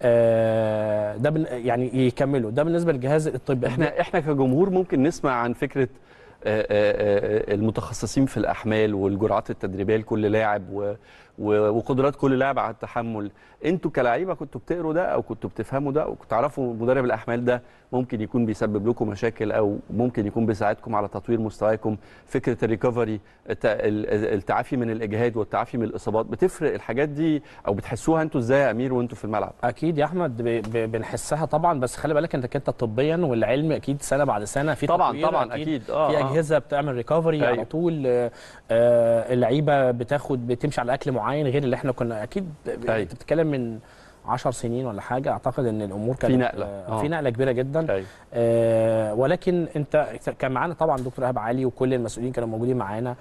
آه، ده بن- يعني يكملوا ده بالنسبه للجهاز الطبي احنا احنا كجمهور ممكن نسمع عن فكره آه، آه، آه، المتخصصين في الاحمال والجرعات التدريبيه لكل لاعب و- و- وقدرات كل لاعب على التحمل انتوا كلاعيبه كنتوا بتقروا ده او كنتوا بتفهموا ده وكنتوا تعرفوا مدرب الاحمال ده ممكن يكون بيسبب لكم مشاكل او ممكن يكون بيساعدكم على تطوير مستواكم فكره الريكفري الت- ال- التعافي من الاجهاد والتعافي من الاصابات بتفرق الحاجات دي او بتحسوها انتوا ازاي يا امير وانتوا في الملعب اكيد يا احمد ب- ب- بنحسها طبعا بس خلي بالك انك انت طبيا والعلم اكيد سنه بعد سنه في طبعا تطوير طبعا اكيد اه في آه. اجهزه بتعمل ريكفري أيوة. على طول آه، آه، اللعيبه بتاخد بتمشي على اكل معين غير اللي احنا كنا اكيد ب- أيوة. انت بتتكلم من 10 سنين ولا حاجه اعتقد ان الامور كانت نقلة. آه، آه. في نقله كبيره جدا أيوة. آه ولكن انت كان معانا طبعا دكتور ايهاب علي وكل المسؤولين كانوا موجودين معانا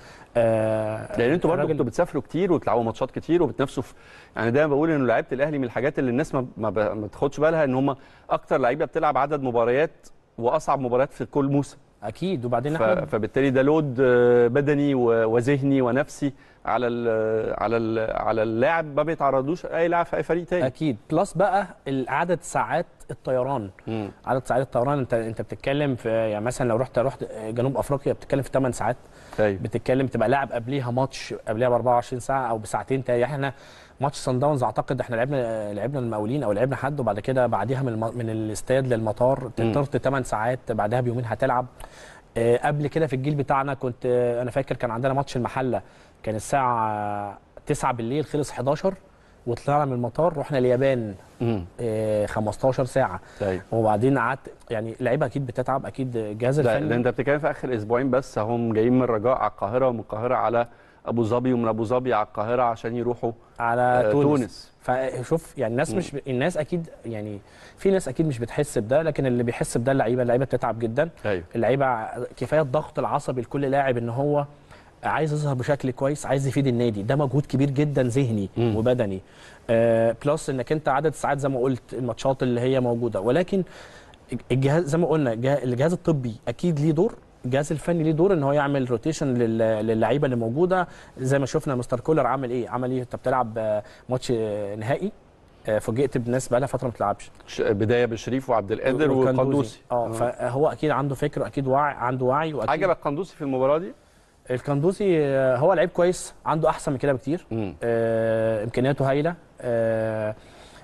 آه لان انتوا برضه الراجل- كنتوا بتسافروا كتير وبتلعبوا ماتشات كتير وبتنافسوا في يعني دايما بقول ان لعيبه الاهلي من الحاجات اللي الناس ما ما, ب... ما تاخدش بالها ان هم اكتر لعيبه بتلعب عدد مباريات واصعب مباريات في كل موسم اكيد وبعدين ف... احمد فبالتالي ده لود آه، بدني و... وذهني ونفسي على ال... على ال... على اللاعب ما بيتعرضوش اي لاعب في اي فريق تاني اكيد بلس بقى عدد ساعات الطيران مم. عدد ساعات الطيران انت انت بتتكلم في يعني مثلا لو رحت رحت جنوب افريقيا بتتكلم في 8 ساعات ايوه بتتكلم تبقى لاعب قبليها ماتش قبليها ب 24 ساعه او بساعتين تاني احنا ماتش سان داونز اعتقد احنا لعبنا لعبنا المقاولين او لعبنا حد وبعد كده بعديها من الم- من الاستاد للمطار مم. طرت 8 ساعات بعدها بيومين هتلعب آه، قبل كده في الجيل بتاعنا كنت آه، انا فاكر كان عندنا ماتش المحله كان الساعه 9 بالليل خلص 11 وطلعنا من المطار رحنا اليابان مم. آه، 15 ساعه ايوه وبعدين قعدت يعني اللعيبه اكيد بتتعب اكيد الجهاز ده, الفني ده انت بتتكلم في اخر اسبوعين بس هم جايين من الرجاء على القاهره ومن القاهره على ابو ظبي ومن ابو ظبي على القاهره عشان يروحوا على آه، تونس, تونس. فشوف يعني الناس مم. مش ب... الناس اكيد يعني في ناس اكيد مش بتحس بده لكن اللي بيحس بده اللعيبه اللعيبه بتتعب جدا ايوه اللعيبه كفايه الضغط العصبي لكل لاعب ان هو عايز يظهر بشكل كويس عايز يفيد النادي ده مجهود كبير جدا ذهني مم. وبدني آه بلس انك انت عدد الساعات زي ما قلت الماتشات اللي هي موجوده ولكن الجهاز زي ما قلنا الجه- الجهاز الطبي اكيد ليه دور الجهاز الفني ليه دور ان هو يعمل روتيشن للعيبه اللي موجوده زي ما شفنا مستر كولر عمل ايه عمل ايه انت بتلعب آه، ماتش آه، نهائي آه، فوجئت بناس بقى لها فتره ما بتلعبش ش- بدايه بشريف وعبد القادر وقندوسي اه فهو اكيد عنده فكر اكيد وعي عنده وعي واكيد عجبك قندوسي في المباراه دي؟ الكندوسي آه، هو لعيب كويس عنده احسن من كده بكتير مم. آه، امكانياته هايله آه،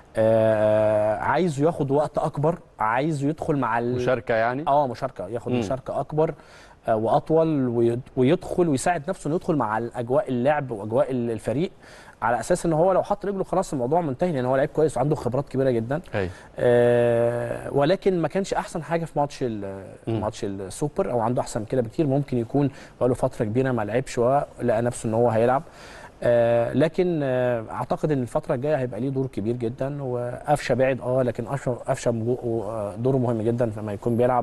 آه، عايزه ياخد وقت اكبر عايزه يدخل مع ال... مشاركه يعني اه مشاركه ياخد مم. مشاركه اكبر آه، واطول ويد- ويدخل ويساعد نفسه انه يدخل مع الاجواء اللعب واجواء ال- الفريق على اساس ان هو لو حط رجله خلاص الموضوع منتهي لان هو لعيب كويس وعنده خبرات كبيره جدا ايوه آه، ولكن ما كانش احسن حاجه في ماتش ال- ماتش السوبر او عنده احسن من كده بكتير ممكن يكون بقاله فتره كبيره ما لعبش ولقى نفسه ان هو هيلعب آه، لكن آه، اعتقد ان الفتره الجايه هيبقى ليه دور كبير جدا وقفشه بعد اه لكن قفشه قفشه مجو- آه، دوره مهم جدا لما يكون بيلعب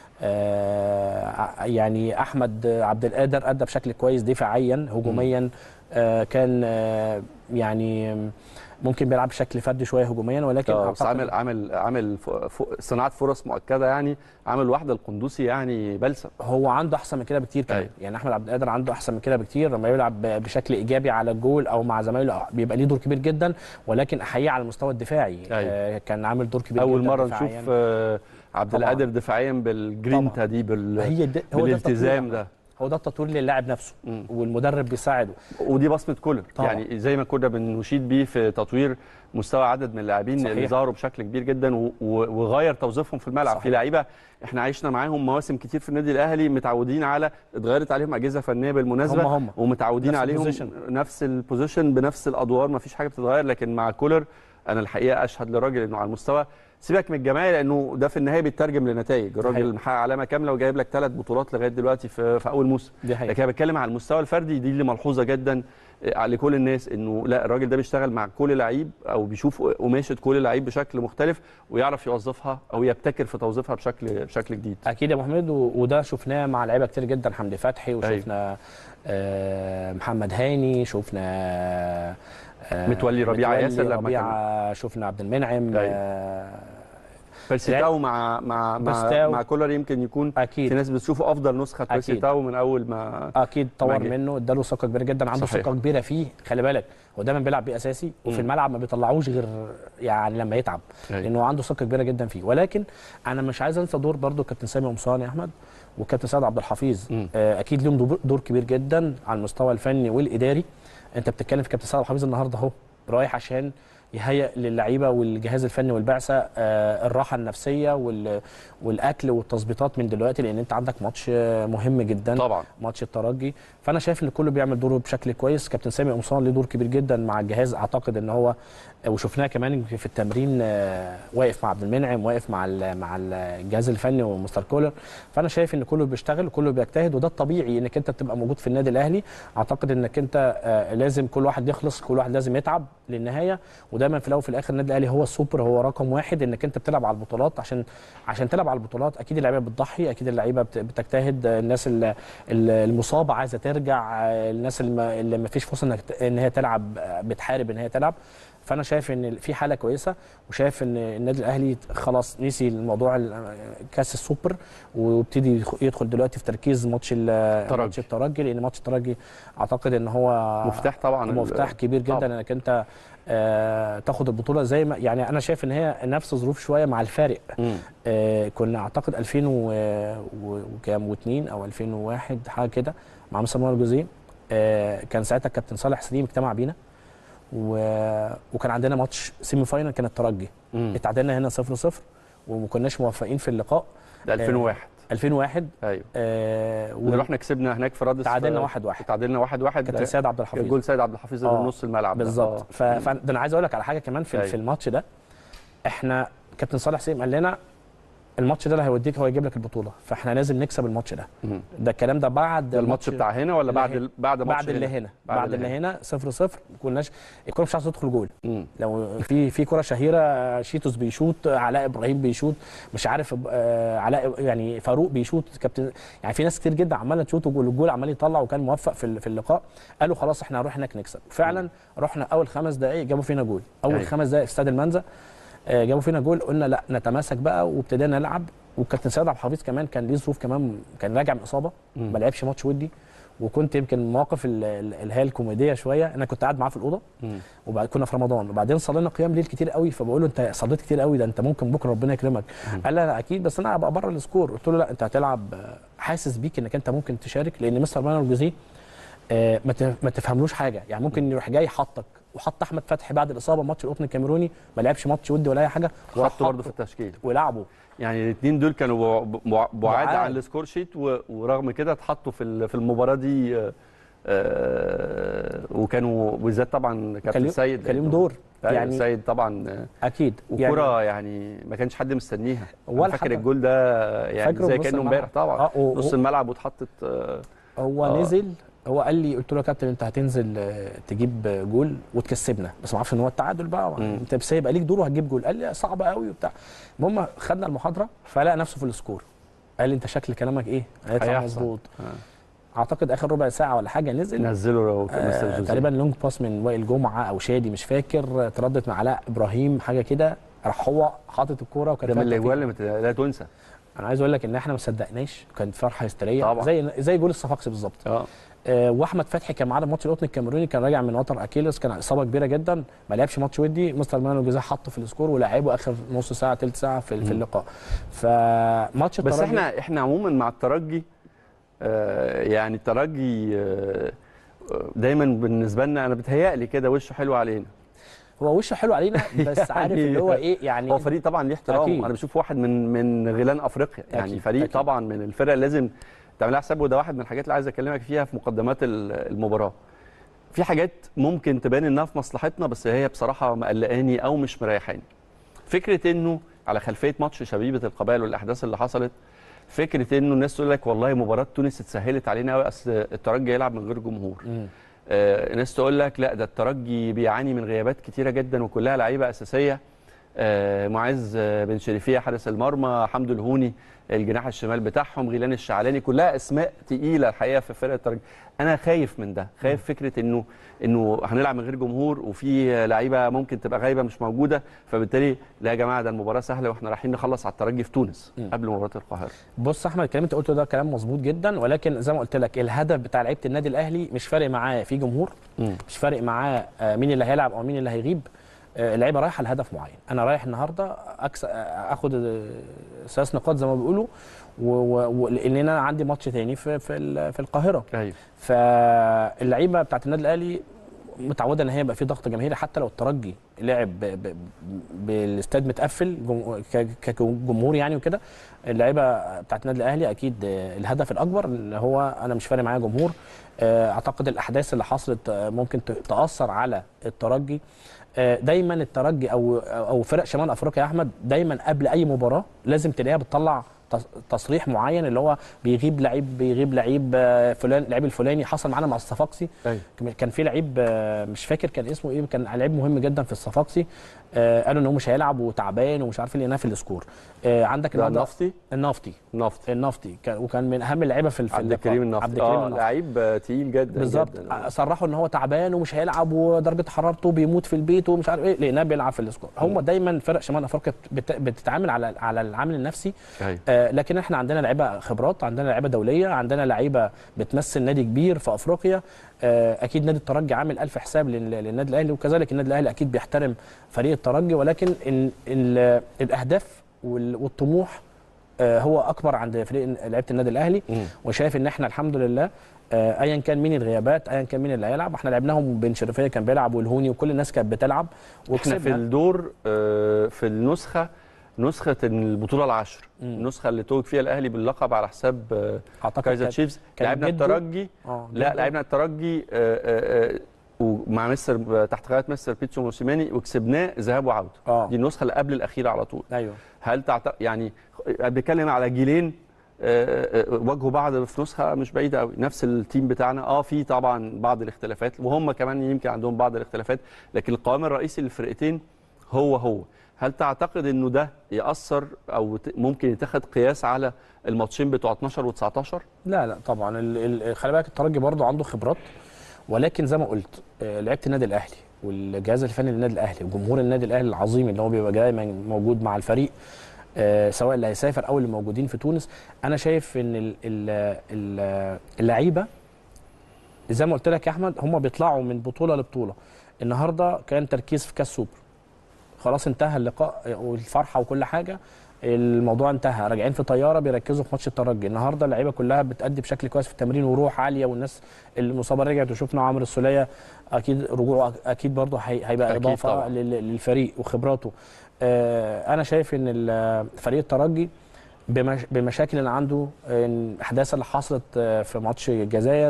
آه، يعني احمد عبد القادر ادى بشكل كويس دفاعيا هجوميا آه، كان آه، يعني ممكن بيلعب بشكل فردي شويه هجوميا ولكن آه، بس أعتقد- عامل عامل عامل ف- ف- صناعه فرص مؤكده يعني عامل واحده القندوسي يعني بلسم هو عنده احسن من كده بكتير كمان أيوة. يعني احمد عبد القادر عنده احسن من كده بكتير لما يلعب ب- بشكل ايجابي على الجول او مع زمايله بيبقى ليه دور كبير جدا ولكن احييه على المستوى الدفاعي أيوة. آه كان عامل دور كبير اول جدا مره دفاعياً. نشوف آه، عبد طبعاً. القادر دفاعيا بالجرينتا طبعاً. دي بال... هي ده هو ده بالالتزام التطوير. ده هو ده التطوير للاعب نفسه مم. والمدرب بيساعده ودي بصمه كولر طبعاً. يعني زي ما كنا بنشيد بيه في تطوير مستوى عدد من اللاعبين صحيح. اللي ظهروا بشكل كبير جدا و- و- وغير توظيفهم في الملعب صحيح. في لعيبه احنا عشنا معاهم مواسم كتير في النادي الاهلي متعودين على اتغيرت عليهم اجهزه فنيه بالمناسبه هم هم. ومتعودين نفس عليهم البوزيشن. نفس البوزيشن بنفس الادوار ما فيش حاجه بتتغير لكن مع كولر انا الحقيقه اشهد لراجل انه على المستوى سيبك من الجماعي لانه ده في النهايه بيترجم لنتائج الراجل صحيح. محقق علامه كامله وجايب لك ثلاث بطولات لغايه دلوقتي في, في اول موسم دي حقيقة. لكن انا بتكلم على المستوى الفردي دي اللي ملحوظه جدا آه، لكل الناس انه لا الراجل ده بيشتغل مع كل لعيب او بيشوف قماشه كل لعيب بشكل مختلف ويعرف يوظفها او يبتكر في توظيفها بشكل بشكل جديد اكيد يا ابو حميد و- وده شفناه مع لعيبه كتير جدا حمدي فتحي وشفنا آه محمد هاني شفنا آه متولي ربيعة متولي ياسر لما كان- ربيعه شفنا عبد المنعم أيوة. آه بيرسيتاو مع مع مع, بيرسيتاو. مع كولر يمكن يكون اكيد في ناس بتشوفه افضل نسخه بيرسيتاو من اول ما اكيد طور مجد. منه اداله ثقه كبيره جدا عنده صحيح. ثقه كبيره فيه خلي بالك هو دايما بيلعب بيه اساسي وفي مم. الملعب ما بيطلعوش غير يعني لما يتعب أيوة. لانه عنده ثقه كبيره جدا فيه ولكن انا مش عايز انسى دور برضو كابتن سامي قمصان يا احمد وكابتن سيد عبد الحفيظ مم. آه اكيد ليهم دور- دور كبير جدا على المستوى الفني والاداري انت بتتكلم في كابتن سيد عبد الحفيظ النهارده اهو رايح عشان يهيئ للعيبه والجهاز الفني والبعثه آه، الراحه النفسيه وال- والاكل والتظبيطات من دلوقتي لان انت عندك ماتش آه، مهم جدا طبعا ماتش الترجي فانا شايف ان كله بيعمل دوره بشكل كويس كابتن سامي قمصان ليه دور كبير جدا مع الجهاز اعتقد ان هو وشفناه كمان في التمرين آه، واقف مع عبد المنعم واقف مع ال- مع الجهاز الفني ومستر كولر فانا شايف ان كله بيشتغل وكله بيجتهد وده الطبيعي انك انت بتبقى موجود في النادي الاهلي اعتقد انك انت آه، لازم كل واحد يخلص كل واحد لازم يتعب للنهايه ودايما في الاول وفي الاخر النادي الاهلي هو السوبر هو رقم واحد انك انت بتلعب على البطولات عشان عشان تلعب على البطولات اكيد اللعيبه بتضحي اكيد اللعيبه بت- بتجتهد الناس ال- ال- المصابه عايزه ترجع الناس اللي ما- اللي ما فيش فرصه انك ت- ان هي تلعب بتحارب ان هي تلعب فانا شايف ان في حاله كويسه وشايف ان النادي الاهلي خلاص نسي الموضوع ال- كاس السوبر وابتدي يدخ- يدخل دلوقتي في تركيز ماتش ال- الترجي. ماتش الترجي لان ماتش الترجي اعتقد ان هو مفتاح طبعا مفتاح كبير جدا طبعاً. انك انت آه تاخد البطوله زي ما يعني انا شايف ان هي نفس ظروف شويه مع الفارق مم. آه كنا اعتقد 2000 و- و- وكام و2 او 2001 حاجه كده مع مستر مانويل جوزيه آه كان ساعتها الكابتن صالح سليم اجتمع بينا و... وكان عندنا ماتش سيمي فاينل كان الترجي مم. اتعادلنا هنا 0 0 وما كناش موفقين في اللقاء ده 2001 2001 ايوه آه اللي و... رحنا كسبنا هناك في رادس تعادلنا في- واحد واحد. تعادلنا واحد واحد كابتن ده سيد عبد الحفيظ جول سيد عبد الحفيظ آه، من نص الملعب ده. بالظبط آه. ف... ف... ده انا عايز اقول لك على حاجه كمان في, أيوة. في الماتش ده احنا كابتن صالح سليم قال لنا الماتش ده اللي هيوديك هو هيجيب لك البطوله فاحنا لازم نكسب الماتش ده مم. ده الكلام ده بعد ده الماتش بتاع هنا ولا اللي بعد هنا. ال... بعد ماتش بعد اللي هنا بعد بعد اللي اللي هنا 0 0 ما كناش الكوره مش عايزه تدخل جول مم. لو في في كره شهيره شيتوس بيشوط علاء ابراهيم بيشوط مش عارف آه، علاء يعني فاروق بيشوط كابتن يعني في ناس كتير جدا عماله تشوط وجول الجول عمال يطلع وكان موفق في ال- في اللقاء قالوا خلاص احنا هنروح هناك نكسب فعلا رحنا اول خمس دقائق جابوا فينا جول اول أيوة. خمس دقائق في استاد المنزا آه، جابوا فينا جول قلنا لا نتماسك بقى وابتدينا نلعب والكابتن سيد عبد الحفيظ كمان كان ليه ظروف كمان كان راجع من اصابه مم. ما لعبش ماتش ودي وكنت يمكن المواقف ال- ال- اللي هي الكوميديه شويه انا كنت قاعد معاه في الاوضه مم. وبعد كنا في رمضان وبعدين صلينا قيام ليل كتير قوي فبقول له انت صليت كتير قوي ده انت ممكن بكره ربنا يكرمك قال لي لا اكيد بس انا هبقى بره السكور قلت له لا انت هتلعب آه، حاسس بيك انك انت ممكن تشارك لان مستر مانويل جوزيه آه، ما تف- ما تفهملوش حاجه يعني ممكن يروح جاي حاطك وحط احمد فتحي بعد الاصابه ماتش القطن الكاميروني ما لعبش ماتش ودي ولا اي حاجه حطه برضه في وحطه التشكيل ولعبه يعني الاثنين دول كانوا بع- بع- بعاد بعاد. عن السكور شيت و- ورغم كده اتحطوا في ال- في المباراه دي آه، آه، وكانوا بالذات طبعا كان كابتن ليه- سيد كان ليهم لأنه- دور أيوة، يعني سيد طبعا آه، اكيد وكرة يعني ما كانش حد مستنيها ولا أنا فاكر حتى- الجول ده يعني فاكره زي بنص كانه الملعب. امبارح طبعا اه و- نص و- الملعب واتحطت آه، هو آه. نزل هو قال لي قلت له يا كابتن انت هتنزل آه، تجيب جول وتكسبنا بس ما اعرفش ان هو التعادل بقى مم. انت بس هيبقى ليك دور وهتجيب جول قال لي صعب قوي وبتاع المهم خدنا المحاضره فلقى نفسه في السكور قال لي انت شكل كلامك ايه هيطلع هيحصل. مظبوط آه. اعتقد اخر ربع ساعه ولا حاجه نزل نزلوا مستر آه جوزيه تقريبا لونج باس من وائل جمعه او شادي مش فاكر آه، تردت مع علاء ابراهيم حاجه كده راح هو حاطط الكوره وكان ده من فيها الاجوال توفيق. اللي مت- لا تنسى انا عايز اقول لك ان احنا ما صدقناش كانت فرحه هستيريه طبعا. زي زي جول الصفاقسي بالظبط اه آه، واحمد فتحي كان معانا ماتش القطن الكاميروني كان راجع من وتر اكيلس كان اصابه كبيره جدا ما لعبش ماتش ودي مستر مانويل جوزيه حطه في السكور ولعبه اخر نص ساعه ثلث ساعه في, في اللقاء فماتش بس الترجي- احنا احنا عموما مع الترجي آه، يعني الترجي آه، آه، دايما بالنسبه لنا انا بتهيألي كده وشه حلو علينا هو وشه حلو علينا بس عارف يعني اللي هو ايه يعني هو فريق طبعا ليه احترام أكيد. انا بشوف واحد من من غيلان افريقيا يعني أكيد، فريق أكيد. طبعا من الفرق اللي لازم تعملها حساب وده واحد من الحاجات اللي عايز اكلمك فيها في مقدمات ال- المباراه في حاجات ممكن تبان انها في مصلحتنا بس هي بصراحه مقلقاني او مش مريحاني فكره انه على خلفيه ماتش شبيبه القبائل والاحداث اللي حصلت فكره انه الناس تقول لك والله مباراه تونس اتسهلت علينا قوي اصل الترجي يلعب من غير جمهور مم. آه، ناس تقول لك لا ده الترجي بيعاني من غيابات كتيره جدا وكلها لعيبه اساسيه آه، معز آه، بن شريفيه حارس المرمى حمدو الهوني الجناح الشمال بتاعهم غيلان الشعلاني كلها اسماء تقيله الحقيقه في فرقه الترجي انا خايف من ده خايف فكره انه انه هنلعب من غير جمهور وفي لعيبه ممكن تبقى غايبه مش موجوده فبالتالي لا يا جماعه ده المباراه سهله واحنا رايحين نخلص على الترجي في تونس مم. قبل مباراه القاهره بص يا احمد الكلام اللي انت قلته ده كلام مظبوط جدا ولكن زي ما قلت لك الهدف بتاع لعيبه النادي الاهلي مش فارق معاه في جمهور مش فارق معاه آه، مين اللي هيلعب او مين اللي هيغيب آه، اللعيبه رايحه لهدف معين انا رايح النهارده أكس... آه، اخد آه، ثلاث نقاط زي ما بيقولوا و... و... و... لان انا عندي ماتش تاني في في, ال- في القاهره ايوه فاللعيبه بتاعت النادي الاهلي متعوده ان هي يبقى في ضغط جماهيري حتى لو الترجي لعب ب- ب- بالاستاد متقفل جم- ك- كجمهور يعني وكده اللعيبه بتاعت النادي الاهلي اكيد آه، الهدف الاكبر اللي هو انا مش فارق معايا جمهور آه، اعتقد الاحداث اللي حصلت آه، ممكن ت- تاثر على الترجي آه، دايما الترجي او او فرق شمال افريقيا يا احمد دايما قبل اي مباراه لازم تلاقيها بتطلع تص- تصريح معين اللي هو بيغيب لعيب بيغيب لعيب آه، فلان لعيب الفلاني حصل معانا مع الصفاقسي ايوه كان في لعيب آه، مش فاكر كان اسمه ايه كان لعيب مهم جدا في الصفاقسي آه، قالوا ان هو مش هيلعب وتعبان ومش عارف ايه لقيناه في السكور آه، عندك ده النهارده النفطي النفطي نفطي النفطي كان وكان من اهم اللعيبه في في عبد اللقاء. الكريم النفطي عبد الكريم اه النفطي لعيب آه، تقيل جدا بالظبط جدا. صرحوا ان هو تعبان ومش هيلعب ودرجه حرارته بيموت في البيت ومش عارف ايه لقيناه بيلعب في السكور هم دايما فرق شمال افريقيا بت- بتتعامل على على العامل النفسي ايوه آه، لكن احنا عندنا لعيبه خبرات عندنا لعيبه دوليه عندنا لعيبه بتمثل نادي كبير في افريقيا آه، اكيد نادي الترجي عامل الف حساب لل- للنادي الاهلي وكذلك النادي الاهلي اكيد بيحترم فريق الترجي ولكن ال ال الاهداف وال- والطموح آه، هو اكبر عند فريق لعيبه النادي الاهلي مم. وشايف ان احنا الحمد لله آه، ايا كان مين الغيابات ايا كان مين اللي هيلعب احنا لعبناهم بن شريفيه كان بيلعب والهوني وكل الناس كانت بتلعب احنا في وكسبنا الدور آه، في النسخه نسخه البطوله العشر مم. النسخه اللي توج فيها الاهلي باللقب على حساب آه، اعتقد كايزر كان- تشيفز كان لعبنا جده؟ الترجي اه لا جدا. لعبنا الترجي آه، آه، آه، ومع مستر تحت قياده مستر بيتسو موسيماني وكسبناه ذهاب وعوده اه دي النسخه اللي قبل الاخيره على طول ايوه هل تعتقد يعني بنتكلم على جيلين آه، آه، واجهوا بعض في نسخه مش بعيده قوي نفس التيم بتاعنا اه في طبعا بعض الاختلافات وهم كمان يمكن عندهم بعض الاختلافات لكن القوام الرئيسي للفرقتين هو هو هل تعتقد انه ده ياثر او ت- ممكن يتخذ قياس على الماتشين بتوع 12 و19 لا لا طبعا ال- ال- خلي بالك الترجي برضو عنده خبرات ولكن زي ما قلت آه، لعيبه النادي الاهلي والجهاز الفني للنادي الاهلي وجمهور النادي الاهلي العظيم اللي هو بيبقى دايما موجود مع الفريق آه، سواء اللي هيسافر او اللي موجودين في تونس انا شايف ان ال- ال- ال- اللعيبه زي ما قلت لك يا احمد هم بيطلعوا من بطوله لبطوله النهارده كان تركيز في كاس سوبر خلاص انتهى اللقاء والفرحه وكل حاجه الموضوع انتهى راجعين في طياره بيركزوا في ماتش الترجي النهارده اللعيبه كلها بتأدي بشكل كويس في التمرين وروح عاليه والناس المصابه رجعت وشفنا عمرو السوليه اكيد رجوعه اكيد برضه هي- هيبقى أكيد اضافه طبعاً. لل- للفريق وخبراته آه، انا شايف ان ال- فريق الترجي بمش بمشاكل اللي عنده الاحداث اللي حصلت آه، في ماتش الجزائر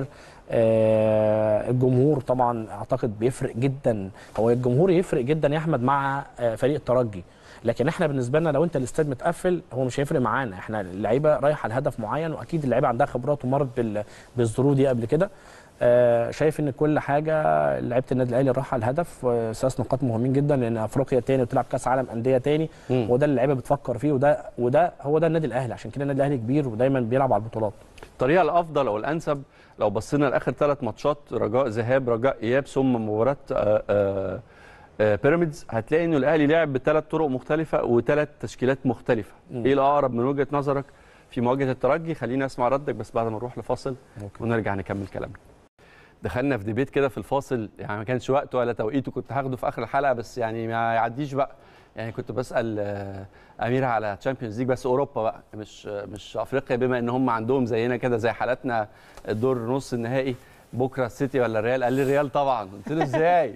آه، الجمهور طبعا اعتقد بيفرق جدا هو الجمهور يفرق جدا يا احمد مع آه، فريق الترجي لكن احنا بالنسبه لنا لو انت الاستاد متقفل هو مش هيفرق معانا احنا اللعيبه رايحه لهدف معين واكيد اللعيبه عندها خبرات ومرت بال- بالظروف دي قبل كده آه، شايف ان كل حاجه لعيبه النادي الاهلي رايحه لهدف آه، ثلاث نقاط مهمين جدا لان افريقيا تاني وتلعب كاس عالم انديه تاني مم. وده اللي اللعيبه بتفكر فيه وده وده هو ده النادي الاهلي عشان كده النادي الاهلي كبير ودايما بيلعب على البطولات الطريقه الافضل او الانسب لو بصينا لاخر ثلاث ماتشات رجاء ذهاب رجاء اياب ثم مباراه آه، آه، آه، بيراميدز هتلاقي انه الاهلي لعب بثلاث طرق مختلفه وثلاث تشكيلات مختلفه مم. ايه الاقرب من وجهه نظرك في مواجهه الترجي خلينا اسمع ردك بس بعد ما نروح لفاصل ممكن. ونرجع نكمل كلامنا دخلنا في ديبيت كده في الفاصل يعني ما كانش وقته ولا توقيته كنت هاخده في اخر الحلقه بس يعني ما يعديش بقى يعني كنت بسال آه، امير على تشامبيونز ليج بس اوروبا بقى مش مش افريقيا بما ان هم عندهم زينا كده زي حالاتنا الدور نص النهائي بكره السيتي ولا الريال قال لي الريال طبعا قلت له ازاي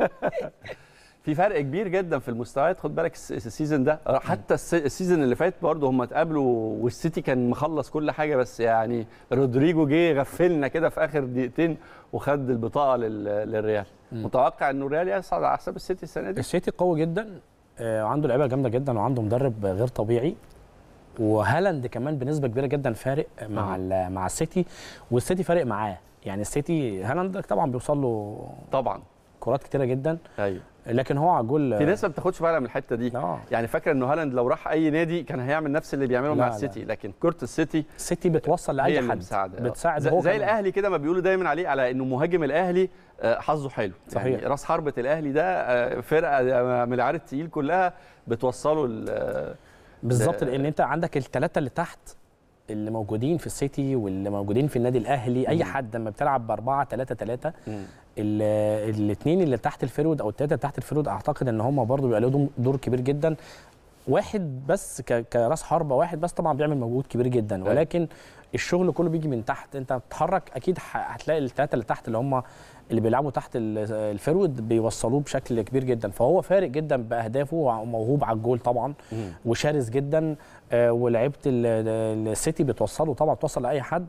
في فرق كبير جدا في المستويات خد بالك الس- السيزون ده حتى الس- السيزون اللي فات برضه هم اتقابلوا والسيتي كان مخلص كل حاجه بس يعني رودريجو جه غفلنا كده في اخر دقيقتين وخد البطاقه لل- للريال متوقع انه الريال يصعد على حساب السيتي السنه دي السيتي قوي جدا آه، وعنده لعيبه جامده جدا وعنده مدرب غير طبيعي وهالاند كمان بنسبه كبيره جدا فارق مع آه. ال- مع السيتي والسيتي فارق معاه يعني السيتي هالاند طبعا بيوصل له طبعا كرات كتيره جدا ايوه لكن هو على الجول في ناس ما بتاخدش بالها من الحته دي اه يعني فاكره انه هالاند لو راح اي نادي كان هيعمل نفس اللي بيعمله لا، مع لا. السيتي لكن كره السيتي السيتي بتوصل هي لاي اللي حد مساعده بتساعد زي, هو زي كمان. الاهلي كده ما بيقولوا دايما عليه على انه مهاجم الاهلي آه، حظه حلو صحيح. يعني راس حربه الاهلي ده آه، فرقه من العيار التقيل كلها بتوصله ال- آه، بالظبط ل- لان انت عندك الثلاثه اللي تحت اللي موجودين في السيتي واللي موجودين في النادي الاهلي اي حد لما بتلعب باربعه ثلاثه ثلاثه مم. الاثنين اللي تحت الفيرود او الثلاثه اللي تحت الفيرود اعتقد ان هم برضو بيبقى لهم دور كبير جدا واحد بس ك- كراس حربه واحد بس طبعا بيعمل مجهود كبير جدا أيوة. ولكن الشغل كله بيجي من تحت انت بتتحرك اكيد ح- هتلاقي الثلاثه اللي تحت اللي هم اللي بيلعبوا تحت ال- الفيرود بيوصلوه بشكل كبير جدا فهو فارق جدا باهدافه وموهوب على الجول طبعا مم. وشرس جدا آه، ولعيبه ال- السيتي بتوصله طبعا بتوصل لاي حد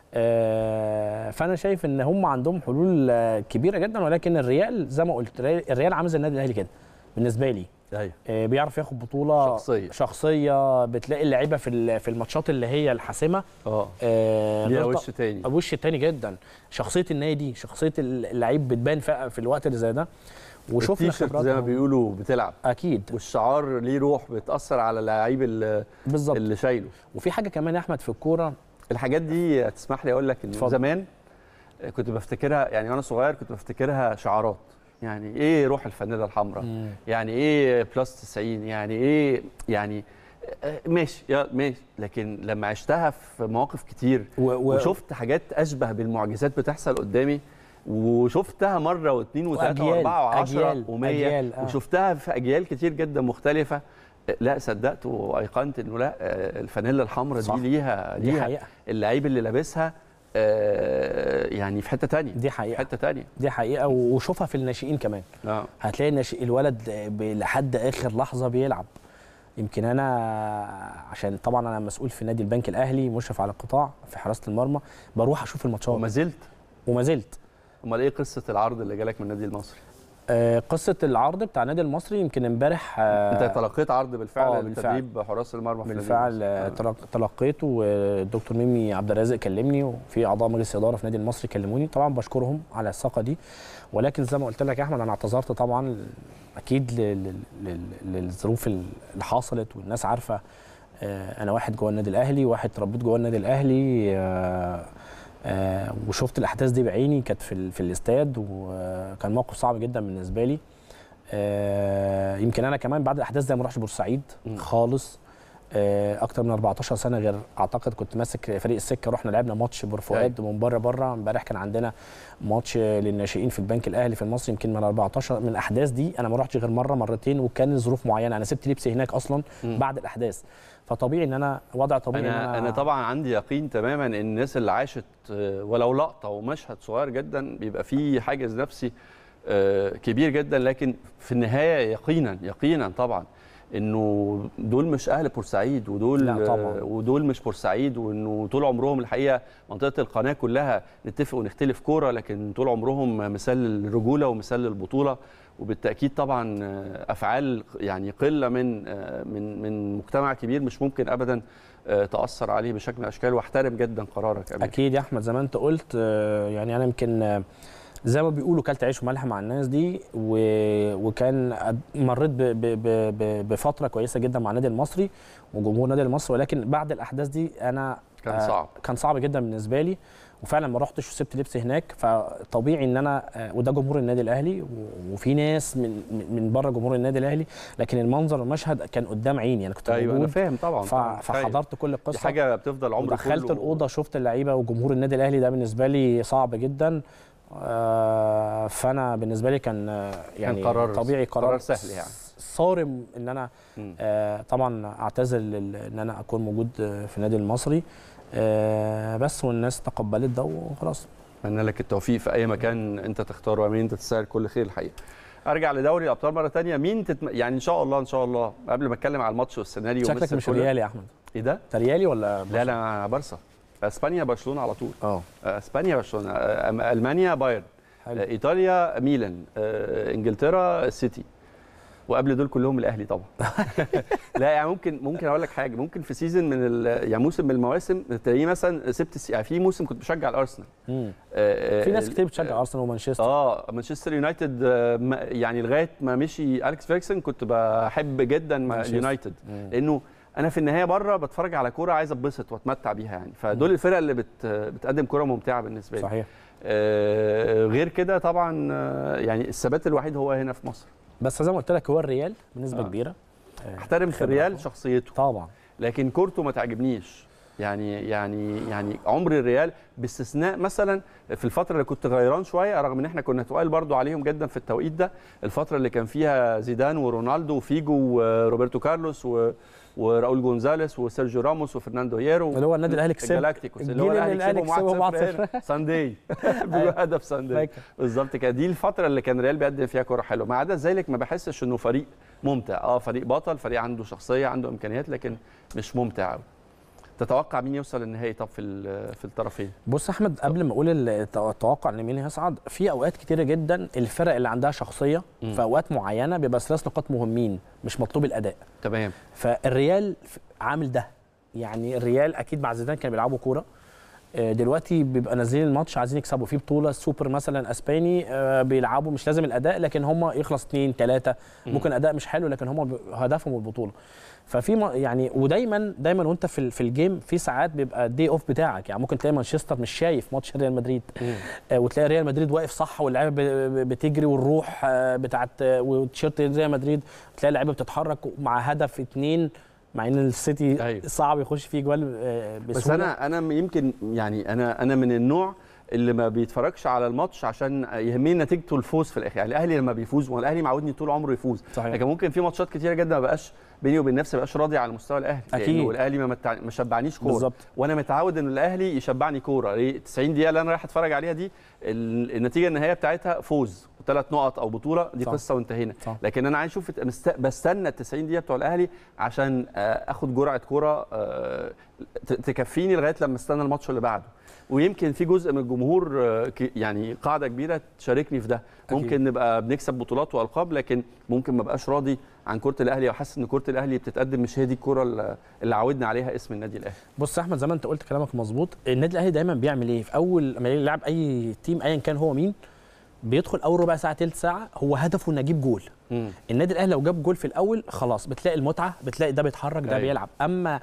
آه، فانا شايف ان هم عندهم حلول آه، كبيره جدا ولكن الريال زي ما قلت الريال- الريال عامل زي النادي الاهلي كده بالنسبه لي ايوه آه، بيعرف ياخد بطوله شخصية. شخصيه بتلاقي اللعيبه في ال- في الماتشات اللي هي الحاسمه اه آه، ليها غير ط- وش تاني وش تاني جدا شخصيه النادي شخصيه اللعيب بتبان في في الوقت اللي زي ده وشفنا التيشيرت زي ما خبراتهم. بيقولوا بتلعب اكيد والشعار ليه روح بتاثر على اللعيب اللي, بالظبط اللي شايله وفي حاجه كمان يا احمد في الكوره الحاجات دي تسمح لي اقول لك ان اتفضل. زمان كنت بفتكرها يعني وانا صغير كنت بفتكرها شعارات يعني ايه روح الفانيلا الحمراء يعني ايه بلس 90 يعني ايه يعني آه، ماشي يا ماشي لكن لما عشتها في مواقف كتير و- و- وشفت حاجات اشبه بالمعجزات بتحصل قدامي وشفتها مره واثنين وثلاثه وأجيال، واربعه وعشره أجيال، ومية أجيال، آه. وشفتها في اجيال كتير جدا مختلفه لا صدقت وايقنت انه لا آه، الفانيلا الحمراء صح. دي ليها دي ليها حقيقه اللعيب اللي لابسها آه، يعني في حته تانية دي في حقيقه حته تانية دي حقيقه وشوفها في الناشئين كمان اه هتلاقي الناشئ الولد ب- لحد اخر لحظه بيلعب يمكن انا عشان طبعا انا مسؤول في نادي البنك الاهلي مشرف على القطاع في حراسه المرمى بروح اشوف الماتشات وما زلت وما زلت امال ايه قصه العرض اللي جالك من النادي المصري آه، قصه العرض بتاع النادي المصري يمكن امبارح آه، انت تلقيت عرض بالفعل آه، بالفعل. لتدريب حراس المرمى في النادي بالفعل المصري. آه، آه. تلق- تلقيته والدكتور ميمي عبد الرازق كلمني وفي اعضاء مجلس اداره في النادي المصري كلموني طبعا بشكرهم على الثقه دي ولكن زي ما قلت لك يا احمد انا اعتذرت طبعا اكيد لل- لل- لل- للظروف اللي حصلت والناس عارفه آه، انا واحد جوه النادي الاهلي واحد تربيت جوه النادي الاهلي آه، آه، وشفت الاحداث دي بعيني كانت في ال- في الاستاد وكان موقف صعب جدا بالنسبه لي آه، يمكن انا كمان بعد الاحداث دي ما رحتش بورسعيد مم. خالص آه، اكتر من 14 سنه غير اعتقد كنت ماسك فريق السكه رحنا لعبنا ماتش بور فؤاد ومن بره بره امبارح كان عندنا ماتش للناشئين في البنك الاهلي في المصري يمكن من 14 من الاحداث دي انا ما رحتش غير مره مرتين وكان ظروف معينه انا سبت لبسي هناك اصلا بعد الاحداث فطبيعي ان انا وضع طبيعي إن انا انا طبعا عندي يقين تماما ان الناس اللي عاشت آه، ولو لقطه ومشهد صغير جدا بيبقى فيه حاجز نفسي آه، كبير جدا لكن في النهايه يقينا يقينا طبعا انه دول مش اهل بورسعيد ودول لا طبعاً. آه، ودول مش بورسعيد وانه طول عمرهم الحقيقه منطقه القناه كلها نتفق ونختلف كوره لكن طول عمرهم مثال للرجوله ومثال للبطوله وبالتاكيد طبعا آه، افعال يعني قله من آه، من من مجتمع كبير مش ممكن ابدا آه، تاثر عليه بشكل من الاشكال واحترم جدا قرارك أمير. اكيد يا احمد زي ما انت قلت آه، يعني انا يمكن آه، زي ما بيقولوا كلت عيش وملح مع الناس دي و... وكان أد- مريت ب... ب... ب... ب... بفتره كويسه جدا مع النادي المصري وجمهور النادي المصري ولكن بعد الاحداث دي انا كان آه، صعب. كان صعب جدا بالنسبه لي وفعلا ما رحتش وسبت لبسي هناك فطبيعي ان انا آه، وده جمهور النادي الاهلي و- وفي ناس من من- من بره جمهور النادي الاهلي لكن المنظر والمشهد كان قدام عيني انا كنت ايوه انا موجود فاهم طبعا ف... طبعاً، متخيل. فحضرت كل دي القصه حاجه بتفضل عمري ودخلت كله. الاوضه شفت اللعيبه وجمهور النادي الاهلي ده بالنسبه لي صعب جدا آه، فانا بالنسبه لي كان آه، يعني قرار- طبيعي قرار, قرار سهل يعني. صارم ان انا مم. آه، طبعا اعتذر لل- ان انا اكون موجود آه، في النادي المصري آه، بس والناس تقبلت ده وخلاص اتمنى لك التوفيق في اي مكان انت تختاره امين انت تستاهل كل خير الحقيقه ارجع لدوري الابطال مره تانية مين تتم... يعني ان شاء الله ان شاء الله قبل ما اتكلم على الماتش والسيناريو شكلك ومستر مش كولر. ريالي يا احمد ايه ده انت ريالي ولا لا لا برصه اسبانيا برشلونه على طول اه اسبانيا برشلونه أم- المانيا بايرن حلو. ايطاليا ميلان آه، انجلترا سيتي وقبل دول كلهم الاهلي طبعا لا يعني ممكن ممكن اقول لك حاجه ممكن في سيزون من ال- يعني موسم من المواسم تلاقيه مثلا سبت الس- يعني في موسم كنت بشجع الارسنال مم. آه، في ناس ال- كتير بتشجع ارسنال ومانشستر اه مانشستر يونايتد آه، ما- يعني لغايه ما مشي اليكس فيركسون كنت بحب جدا مع مانشستر. اليونايتد مم. لانه انا في النهايه بره بتفرج على كوره عايز اتبسط واتمتع بيها يعني فدول الفرق اللي بت بتقدم كوره ممتعه بالنسبه لي صحيح آه غير كده طبعا آه، يعني الثبات الوحيد هو هنا في مصر بس زي ما قلت لك هو الريال بنسبه آه. كبيره آه، احترم في خبرة. الريال شخصيته طبعا لكن كورته ما تعجبنيش يعني يعني يعني عمر الريال باستثناء مثلا في الفتره اللي كنت غيران شويه رغم ان احنا كنا تقال برضو عليهم جدا في التوقيت ده الفتره اللي كان فيها زيدان ورونالدو وفيجو وروبرتو كارلوس و وراؤول جونزاليس وسيرجيو راموس وفرناندو هيرو اللي هو النادي الأهلي كسب. الجالاكتيكوس اللي هو الجيل اللي الاهلي الأهلي كسبهم كسبهم 1-0 هنا ساندي بهدف ساندي فاكر. بالظبط كده دي الفتره اللي كان الريال بيقدم فيها كوره حلوه ما عدا ذلك ما بحسش انه فريق ممتع اه فريق بطل فريق عنده شخصيه عنده امكانيات لكن مش ممتع قوي تتوقع مين يوصل للنهائي طب في ال- في الطرفين بص يا احمد قبل ما اقول الت- التوقع ان مين هيصعد في اوقات كتيره جدا الفرق اللي عندها شخصيه مم. في اوقات معينه بيبقى ثلاث نقاط مهمين مش مطلوب الاداء تمام فالريال ف- عامل ده يعني الريال اكيد مع زيدان كانوا بيلعبوا كوره آه، دلوقتي بيبقى نازلين الماتش عايزين يكسبوا في بطوله سوبر مثلا اسباني آه، بيلعبوا مش لازم الاداء لكن هم يخلص اثنين ثلاثه ممكن اداء مش حلو لكن هم ب- هدفهم البطوله ففي م- يعني ودايما دايما وانت في ال- في الجيم في ساعات بيبقى الدي اوف بتاعك يعني ممكن تلاقي مانشستر مش شايف ماتش ريال مدريد آه، وتلاقي ريال مدريد واقف صح واللعيبه ب- ب- بتجري والروح آه، بتاعت آه، وتيشيرت ريال مدريد تلاقي اللعيبه بتتحرك مع هدف اتنين مع ان السيتي أيوة. صعب يخش فيه جوال آه، بس بسهوله انا انا يمكن يعني انا انا من النوع اللي ما بيتفرجش على الماتش عشان يهمني نتيجته الفوز في الاخر يعني الاهلي لما بيفوز والاهلي معودني طول عمره يفوز صحيح. لكن ممكن في ماتشات كتيره جدا ما بقاش بيني وبين نفسي ما بقاش راضي على مستوى الاهلي أكيد. لأنه الاهلي ما متع... ما شبعنيش كوره بالظبط. وانا متعود ان الاهلي يشبعني كوره ليه 90 دقيقه اللي انا رايح اتفرج عليها دي ال- النتيجه النهائيه بتاعتها فوز وثلاث نقط او بطوله دي صح. قصه وانتهينا صح. لكن انا عايز اشوف مست... بستنى ال 90 دقيقه بتوع الاهلي عشان آه، اخد جرعه كوره آه، ت- تكفيني لغايه لما استنى الماتش اللي بعده ويمكن في جزء من الجمهور آه، ك- يعني قاعده كبيره تشاركني في ده أكيد. ممكن نبقى بنكسب بطولات والقاب لكن ممكن ما بقاش راضي عن كره الاهلي وحاسس ان كره الاهلي بتتقدم مش هي دي الكره اللي- اللي عودنا عليها اسم النادي الاهلي بص يا احمد زي ما انت قلت كلامك مظبوط النادي الاهلي دايما بيعمل ايه في اول لما يلعب اي تيم ايا كان هو مين بيدخل اول ربع ساعه تلت ساعه هو هدفه انه يجيب جول النادي الاهلي لو جاب جول في الاول خلاص بتلاقي المتعه بتلاقي ده بيتحرك ده أيوة. بيلعب اما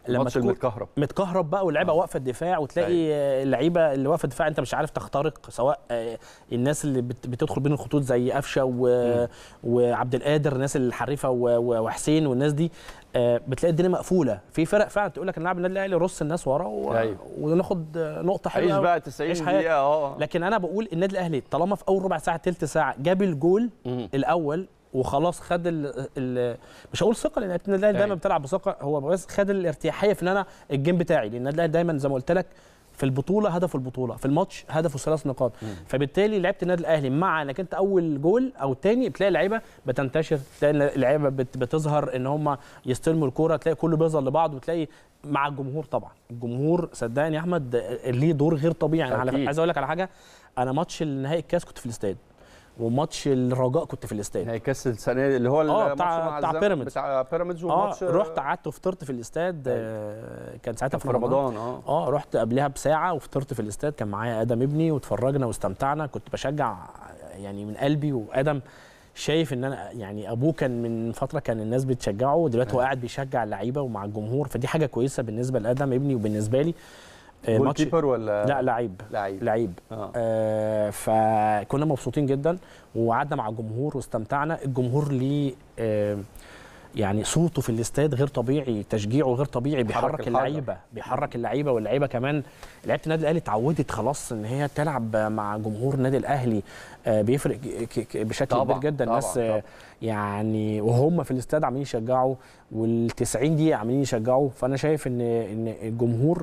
لما الماتش تكون المتكهرب متكهرب بقى واللعيبه واقفه الدفاع وتلاقي آه، اللعيبه اللي واقفه الدفاع انت مش عارف تخترق سواء آه، الناس اللي بت- بتدخل بين الخطوط زي قفشه و... وعبد القادر الناس الحريفه و... و- وحسين والناس دي آه، بتلاقي الدنيا مقفوله في فرق فعلا تقول لك نلعب النادي الاهلي رص الناس ورا و... أيوة. وناخد آه، نقطه حلوه عيش بقى 90 عيش حياتك. دقيقه اه لكن انا بقول النادي الاهلي طالما في اول ربع ساعه تلت ساعه جاب الجول مم. الاول وخلاص خد ال ال مش هقول ثقه لان النادي الاهلي دايما أيوة. بتلعب بثقه هو بس خد الارتياحيه في ان انا الجيم بتاعي لان النادي الاهلي دايما زي ما قلت لك في البطوله هدفه البطوله في الماتش هدفه ثلاث نقاط فبالتالي لعيبه النادي الاهلي مع انك انت اول جول او تاني بتلاقي اللعيبه بتنتشر تلاقي اللعيبه بت- بتظهر ان هم يستلموا الكوره تلاقي كله بيظهر لبعض وتلاقي مع الجمهور طبعا الجمهور صدقني يا احمد ليه دور غير طبيعي انا أكيد. على- عايز اقول لك على حاجه انا ماتش النهائي الكاس كنت في الاستاد وماتش الرجاء كنت في الاستاد نهائي كاس السنه اللي هو آه، الماتش بتاع- مع بتاع الزمالك بيراميدز. بتاع بيراميدز اه وماتش رحت قعدت وفطرت في الاستاد آه، كان ساعتها في رمضان اه اه رحت قبلها بساعه وفطرت في الاستاد كان معايا ادم ابني واتفرجنا واستمتعنا كنت بشجع يعني من قلبي وادم شايف ان انا يعني ابوه كان من فتره كان الناس بتشجعه ودلوقتي هو قاعد بيشجع اللعيبه ومع الجمهور فدي حاجه كويسه بالنسبه لادم ابني وبالنسبه لي آه، جول كيبر ولا لا لعيب لعيب لعيب اه آه فكنا مبسوطين جدا وقعدنا مع الجمهور واستمتعنا الجمهور ليه آه يعني صوته في الاستاد غير طبيعي تشجيعه غير طبيعي بيحرك الحجر. اللعيبه بيحرك اللعيبه واللعيبه كمان لعيبه النادي الاهلي اتعودت خلاص ان هي تلعب مع جمهور النادي الاهلي آه بيفرق ك- ك- بشكل طبعاً، كبير جدا طبعاً، الناس آه طبعاً. يعني وهم في الاستاد عاملين يشجعوا وال90 دقيقه عاملين يشجعوا فانا شايف ان ان الجمهور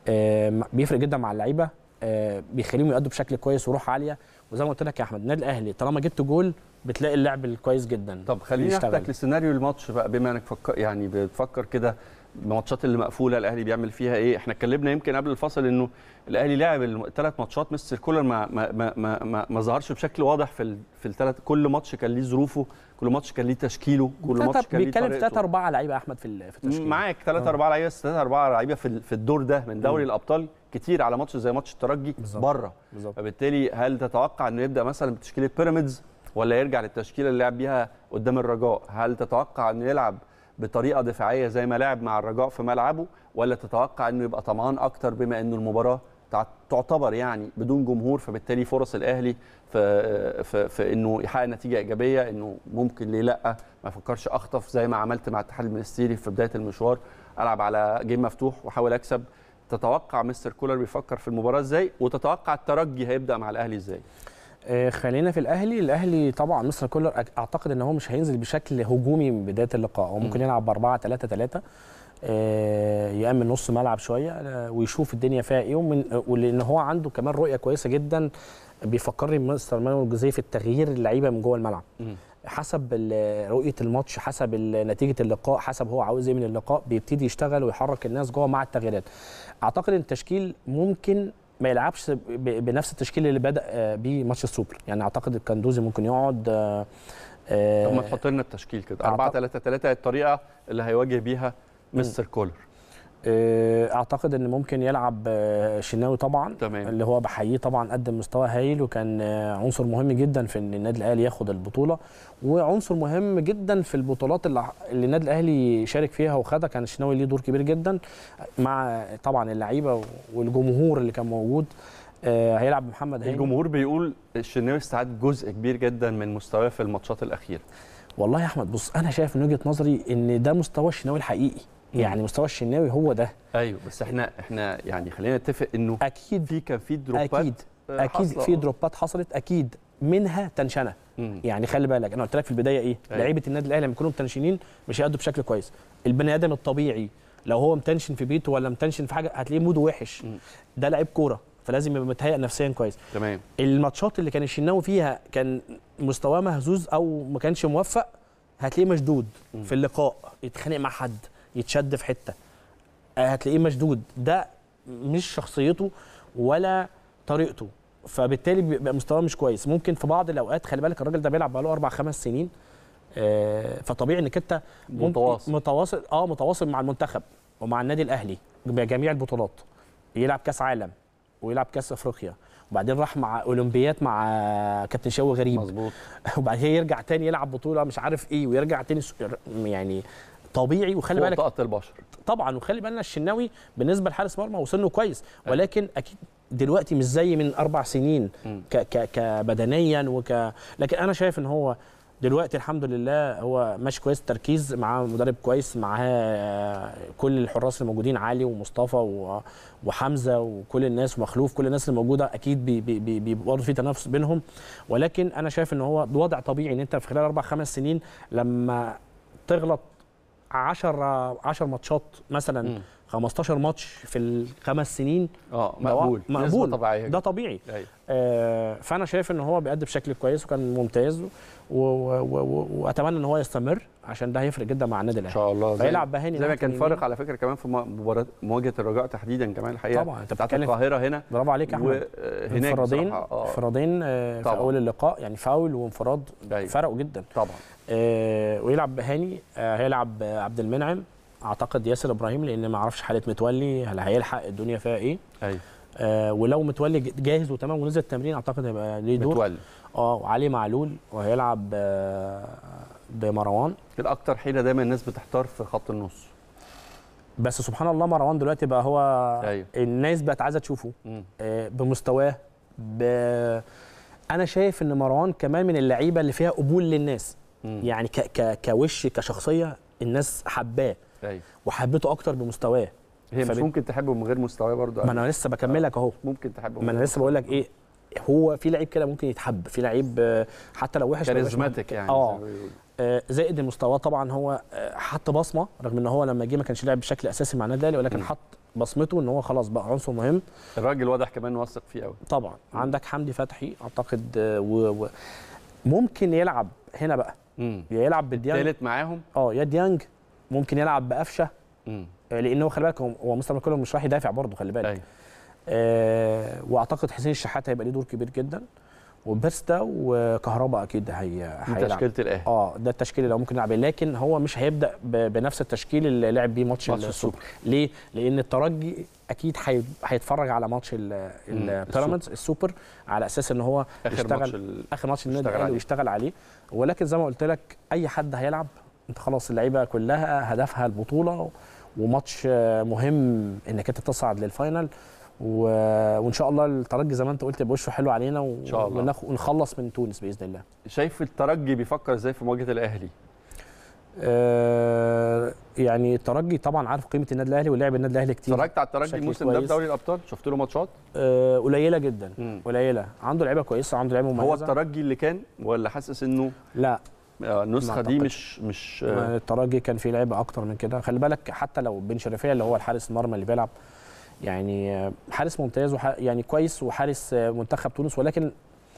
آه، بيفرق جدا مع اللعيبه آه، بيخليهم يأدوا بشكل كويس وروح عاليه وزي ما قلت لك يا احمد النادي الاهلي طالما جبت جول بتلاقي اللعب الكويس جدا طب خليني بيشتغل. اخدك لسيناريو الماتش بقى بما انك فكر يعني بتفكر كده الماتشات اللي مقفوله الاهلي بيعمل فيها ايه احنا اتكلمنا يمكن قبل الفصل انه الاهلي لعب الثلاث ماتشات مستر كولر ما ما ما ما, ما, ما ظهرش بشكل واضح في ال- في الثلاث كل ماتش كان ليه ظروفه كل ماتش كان ليه تشكيله كل تلاتة- ماتش كان ليه بيتكلم في طريقته. 3 4 لعيبه يا احمد في ال- في التشكيل معاك 3 4 لعيبه بس 3 4 لعيبه في ال- في الدور ده من دوري الابطال كتير على ماتش زي ماتش الترجي بالظبط. بره بالظبط فبالتالي هل تتوقع انه يبدا مثلا بتشكيله بيراميدز ولا يرجع للتشكيله اللي لعب بيها قدام الرجاء هل تتوقع انه يلعب بطريقه دفاعيه زي ما لعب مع الرجاء في ملعبه ولا تتوقع انه يبقى طمعان اكتر بما انه المباراه تع- تعتبر يعني بدون جمهور فبالتالي فرص الاهلي في في, في انه يحقق نتيجه ايجابيه انه ممكن ليه لا ما افكرش اخطف زي ما عملت مع الاتحاد المنستيري في بدايه المشوار العب على جيم مفتوح واحاول اكسب تتوقع مستر كولر بيفكر في المباراه ازاي وتتوقع الترجي هيبدا مع الاهلي ازاي آه، خلينا في الاهلي الاهلي طبعا مستر كولر أك- اعتقد ان هو مش هينزل بشكل هجومي من بدايه اللقاء هو ممكن يلعب ب 4 3 3 يامن نص ملعب شويه آه، ويشوف الدنيا فيها ايه ومن آه، ولان هو عنده كمان رؤيه كويسه جدا بيفكرني بمستر مانويل جوزيه في التغيير اللعيبه من جوه الملعب مم. حسب ال- رؤيه الماتش حسب ال- نتيجه اللقاء حسب هو عاوز ايه من اللقاء بيبتدي يشتغل ويحرك الناس جوه مع التغييرات اعتقد ان التشكيل ممكن ما يلعبش ب- بنفس التشكيل اللي بدا آه، بيه ماتش السوبر يعني اعتقد الكندوزي ممكن يقعد آه، آه، طب ما تحط لنا التشكيل كده أعتقد- 4 3 3 الطريقه اللي هيواجه بيها مستر كولر آه، اعتقد ان ممكن يلعب آه، شناوي طبعا تمام. اللي هو بحييه طبعا قدم مستوى هايل وكان آه، عنصر مهم جدا في ان النادي الاهلي ياخد البطوله وعنصر مهم جدا في البطولات اللي اللي النادي الاهلي شارك فيها وخدها كان الشناوي ليه دور كبير جدا مع طبعا اللعيبه والجمهور اللي كان موجود آه، هيلعب محمد هاني الجمهور بيقول الشناوي استعاد جزء كبير جدا من مستواه في الماتشات الاخيره والله يا احمد بص انا شايف من وجهه نظري ان ده مستوى الشناوي الحقيقي يعني مستوى الشناوي هو ده ايوه بس احنا احنا يعني خلينا نتفق انه اكيد في كان في دروبات اكيد آه، اكيد حاصلة. في دروبات حصلت اكيد منها تنشنه مم. يعني خلي بالك انا قلت لك في البدايه ايه أيوة. لعيبه النادي الاهلي لما يكونوا متنشنين مش هيأدوا بشكل كويس البني ادم الطبيعي لو هو متنشن في بيته ولا متنشن في حاجه هتلاقيه موده وحش مم. ده لعيب كوره فلازم يبقى متهيأ نفسيا كويس تمام الماتشات اللي كان الشناوي فيها كان مستواه مهزوز او ما كانش موفق هتلاقيه مشدود مم. في اللقاء يتخانق مع حد يتشد في حته آه، هتلاقيه مشدود ده مش شخصيته ولا طريقته فبالتالي بيبقى مستواه مش كويس ممكن في بعض الاوقات خلي بالك الراجل ده بيلعب بقاله اربع خمس سنين آه، فطبيعي انك انت ممكن- متواصل. متواصل اه متواصل مع المنتخب ومع النادي الاهلي بجميع البطولات يلعب كاس عالم ويلعب كاس افريقيا وبعدين راح مع اولمبيات مع كابتن شوقي غريب مظبوط وبعدين يرجع تاني يلعب بطوله مش عارف ايه ويرجع تاني س- يعني طبيعي وخلي فوق بالك طاقه البشر طبعا وخلي بالنا الشناوي بالنسبه لحارس مرمى وسنه كويس ولكن اكيد دلوقتي مش زي من اربع سنين ك ك كبدنيا وك لكن انا شايف ان هو دلوقتي الحمد لله هو ماشي كويس تركيز معاه مدرب كويس معاه كل الحراس اللي موجودين علي ومصطفى و- وحمزه وكل الناس ومخلوف كل الناس اللي موجوده اكيد بي بي بي بي برضه في تنافس بينهم ولكن انا شايف ان هو وضع طبيعي ان انت في خلال اربع خمس سنين لما تغلط 10 10 ماتشات مثلا مم. 15 ماتش في الخمس سنين اه ده وا- مقبول مقبول نسبة طبيعيه ده طبيعي أيوة. آه فانا شايف ان هو بيأدي بشكل كويس وكان ممتاز و- و- و- و- واتمنى ان هو يستمر عشان ده هيفرق جدا مع النادي ان الاهلي شاء الله زي- فيلعب بهاني زي ما ناحية كان اليمين. فارق على فكره كمان في م- مباراه مواجهه الرجاء تحديدا كمان الحقيقه طبعا انت بتاعت بتتكلم القاهره هنا برافو عليك يا احمد وهناك انفرادين بصراحة، اه انفرادين آه، في طبعا. اول اللقاء يعني فاول وانفراد أيوة. فرقوا جدا طبعا آه ويلعب بهاني آه هيلعب آه، عبد المنعم اعتقد ياسر ابراهيم لان ما اعرفش حاله متولي هل هيلحق الدنيا فيها ايه ايوه آه ولو متولي جاهز وتمام ونزل التمرين اعتقد هيبقى ليه دور متولي اه وعلي معلول وهيلعب آه، بمروان كده اكتر حيله دايما الناس بتحتار في خط النص بس سبحان الله مروان دلوقتي بقى هو أيوة. الناس بقت عايزه تشوفه مم. آه، بمستواه ب... انا شايف ان مروان كمان من اللعيبه اللي فيها قبول للناس مم. يعني ك... ك... كوش كشخصيه الناس حباه ايوه وحبته اكتر بمستواه هي مش فبت- ممكن تحبه من غير مستواه برضه ما انا لسه بكملك اهو ممكن تحبه ما انا لسه بقول لك ايه هو في لعيب كده ممكن يتحب في لعيب آه، حتى لو وحش ما يبقاش كاريزماتيك يعني اه زي ما بيقولوا. آه، زائد المستوى طبعا هو آه، حط بصمه رغم ان هو لما جه ما كانش لاعب بشكل اساسي مع النادي الاهلي ولكن مم. حط بصمته ان هو خلاص بقى عنصر مهم الراجل واضح كمان واثق فيه قوي طبعا عندك حمدي فتحي اعتقد آه، و... و... ممكن يلعب هنا بقى امم يا يلعب بالديانج تالت معاهم اه يا ديانج ممكن يلعب بقفشه امم آه، لان هو خلي بالك هو هو مستر كولر مش راح يدافع برضه خلي بالك ايوه آه واعتقد حسين الشحات هيبقى ليه دور كبير جدا وبيرستا وكهربا اكيد هي دي هيلعب تشكيله الاهلي اه ده التشكيل اللي هو ممكن يلعب بيه لكن هو مش هيبدا ب- بنفس التشكيل اللي لعب بيه ماتش ماتش السوبر ليه لان الترجي اكيد هي- هيتفرج على ماتش ال- البيراميدز السوبر على اساس ان هو اخر يشتغل ماتش ال... اخر ماتش النادي يشتغل الاهلي عليه. ويشتغل عليه ولكن زي ما قلت لك اي حد هيلعب انت خلاص اللعيبه كلها هدفها البطوله وماتش آه، مهم انك انت تصعد للفاينل و... وان شاء الله الترجي زي ما انت قلت يبقى وشه حلو علينا و... شاء الله. ونخ... ونخلص من تونس باذن الله شايف الترجي بيفكر ازاي في مواجهه الاهلي آه يعني الترجي طبعا عارف قيمه النادي الاهلي ولعب النادي الاهلي كتير اتفرجت على الترجي بشكل الموسم ده في كويس. دوري الابطال شفت له ماتشات آه قليله جدا مم. قليله عنده لعيبه كويسه عنده لعيبه مميزه هو الترجي اللي كان ولا حاسس انه لا آه، النسخه ما دي أعتقدش. مش مش آه، آه، الترجي كان فيه لعيبه اكتر من كده خلي بالك حتى لو بن شريفيه اللي هو الحارس المرمى اللي بيلعب يعني آه، حارس ممتاز وح... يعني كويس وحارس آه، منتخب تونس ولكن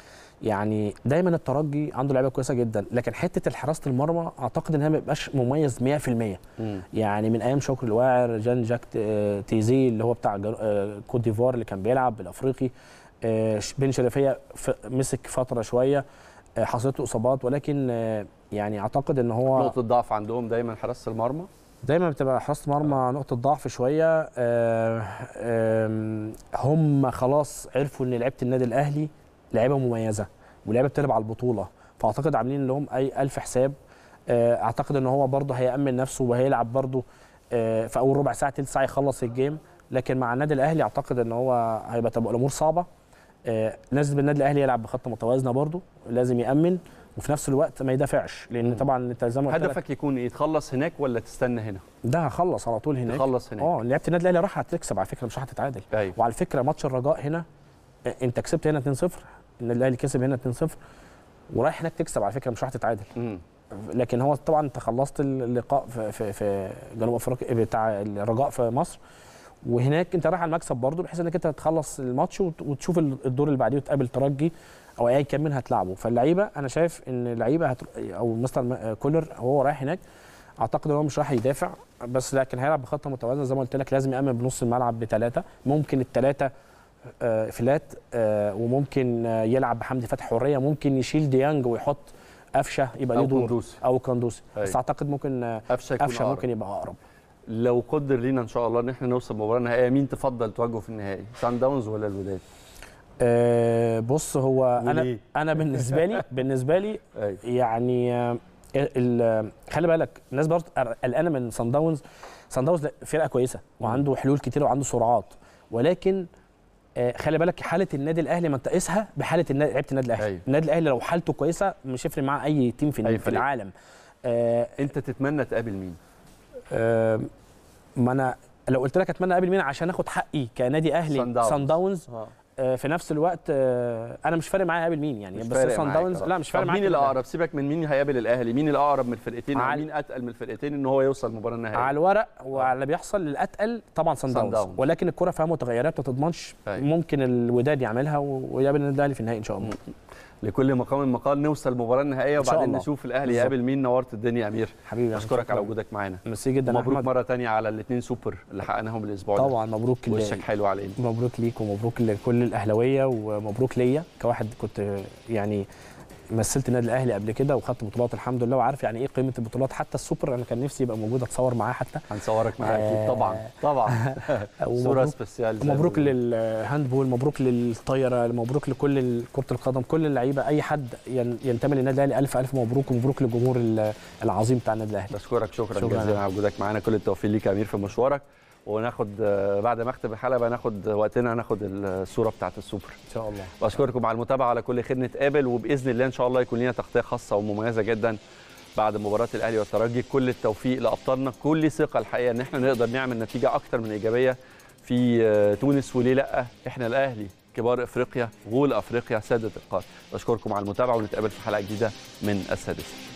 يعني دايما الترجي عنده لعيبه كويسه جدا لكن حته حراسه المرمى اعتقد انها ما بيبقاش مميز 100% مم. يعني من ايام شكري الواعر جان جاك آه، تيزي اللي هو بتاع جر- آه، كوت ديفوار اللي كان بيلعب بالافريقي آه، ش- بن شريفيه ف- مسك فتره شويه آه، حصلت له اصابات ولكن آه، يعني اعتقد ان هو نقطه ضعف عندهم دايما حراسه المرمى دايما بتبقى حراسه مرمى نقطه ضعف شويه آه، آم، هم خلاص عرفوا ان لعيبه النادي الاهلي لعيبه مميزه ولعيبه بتلعب على البطوله فاعتقد عاملين لهم اي الف حساب آه، اعتقد ان هو برضه هيامن نفسه وهيلعب برضه آه، في اول ربع ساعه تلت ساعه يخلص الجيم لكن مع النادي الاهلي اعتقد ان هو هيبقى تبقى الامور صعبه آه، لازم النادي الاهلي يلعب بخطه متوازنه برضه لازم يامن وفي نفس الوقت ما يدافعش لان مم. طبعا انت زي ما قلت لك هدفك يكون ايه تخلص هناك ولا تستنى هنا ده هخلص على طول هناك تخلص هناك اه لعيبه النادي الاهلي راح هتكسب على فكره مش راح تتعادل ايوه وعلى فكره ماتش الرجاء هنا آه، انت كسبت هنا 2-0 النادي الاهلي كسب هنا 2-0 ورايح هناك تكسب على فكره مش راح تتعادل مم. لكن هو طبعا انت خلصت اللقاء في في, في جنوب افريقيا بتاع الرجاء في مصر وهناك انت رايح على المكسب برضه بحيث انك انت تخلص الماتش وت- وتشوف الدور اللي بعديه وتقابل ترجي او اي كان منها هتلعبه فاللعيبه انا شايف ان اللعيبه هت... او مستر م- كولر هو رايح هناك اعتقد ان هو مش رايح يدافع بس لكن هيلعب بخطه متوازنه زي ما قلت لك لازم يامن بنص الملعب بثلاثه ممكن الثلاثه آه، فلات آه، وممكن آه، يلعب بحمدي فتحي حريه ممكن يشيل ديانج ويحط قفشه يبقى ليه او دور قندوسي او كندوسي أيوة. بس اعتقد ممكن آه، قفشه يكون قفشه أقرب. ممكن يبقى اقرب لو قدر لينا ان شاء الله ان احنا نوصل مباراه نهائيه مين تفضل تواجهه في النهائي سان داونز ولا الوداد آه، بص هو انا وليه؟ انا بالنسبه لي بالنسبه لي ايوه يعني آه، ال- خلي بالك الناس برضه قلقانه من سان داونز سان داونز فرقه كويسه وعنده حلول كتير وعنده سرعات ولكن آه، خلي بالك حاله النادي الاهلي ما تقيسها بحاله النا- لعيبه النادي الاهلي أيوة. النادي الاهلي لو حالته كويسه مش هيفرق معاه اي تيم في, أي في فريق. العالم آه، انت تتمنى تقابل مين آه، ما انا لو قلت لك اتمنى اقابل مين عشان اخد حقي كنادي اهلي صن داونز. سان داونز اه آه، في نفس الوقت آه، انا مش فارق معايا اقابل مين يعني مش بس فارق سان معاك، داونز آه. لا مش فارق طب معايا مين كده. الاقرب سيبك من مين هيقابل الاهلي مين الاقرب من الفرقتين او على- مين اتقل من الفرقتين ان هو يوصل المباراه النهائيه على الورق وعلى اللي بيحصل للاتقل طبعا سان سان داونز داونز. ولكن الكره فيها متغيرات ما تضمنش أيوة. ممكن الوداد يعملها و- ويقابل النادي الاهلي في النهائي ان شاء الله لكل مقام مقال نوصل المباراه النهائيه إن شاء وبعدين الله. نشوف الاهلي بالظبط. يقابل مين نورت الدنيا يا امير حبيبي اشكرك شكراً. على وجودك معانا ميرسي جدا يا مبروك أحمد. مره تانية على الاثنين سوبر اللي حققناهم الاسبوع ده طبعا مبروك ل- وشك حلو علينا مبروك ليك ومبروك لكل الاهلاويه ومبروك ليا كواحد كنت يعني مثلت النادي الاهلي قبل كده وخدت بطولات الحمد لله وعارف يعني ايه قيمه البطولات حتى السوبر انا كان نفسي يبقى موجود اتصور معاه حتى هنصورك معاك آه. اكيد طبعا طبعا صوره ومبروك سبيسيال زي ما مبروك بيقولوا. للهاندبول مبروك للطايره مبروك لكل ال- كره القدم كل اللعيبه اي حد ين- ينتمي للنادي الاهلي الف الف مبروك ومبروك للجمهور ال- العظيم بتاع النادي الاهلي بشكرك شكرا, شكراً. جزيلا على وجودك معانا كل التوفيق ليك يا امير في مشوارك وناخد آه، بعد ما اختم الحلقه بقى ناخد وقتنا ناخد الصوره بتاعت السوبر ان شاء الله بشكركم على المتابعه على كل خير نتقابل وباذن الله ان شاء الله يكون لنا تغطيه خاصه ومميزه جدا بعد مباراه الاهلي والترجي كل التوفيق لابطالنا كل ثقه الحقيقه ان احنا نقدر نعمل نتيجه اكتر من ايجابيه في آه، تونس وليه لا احنا الاهلي كبار افريقيا غول افريقيا ساده القاره بشكركم على المتابعه ونتقابل في حلقه جديده من السادسه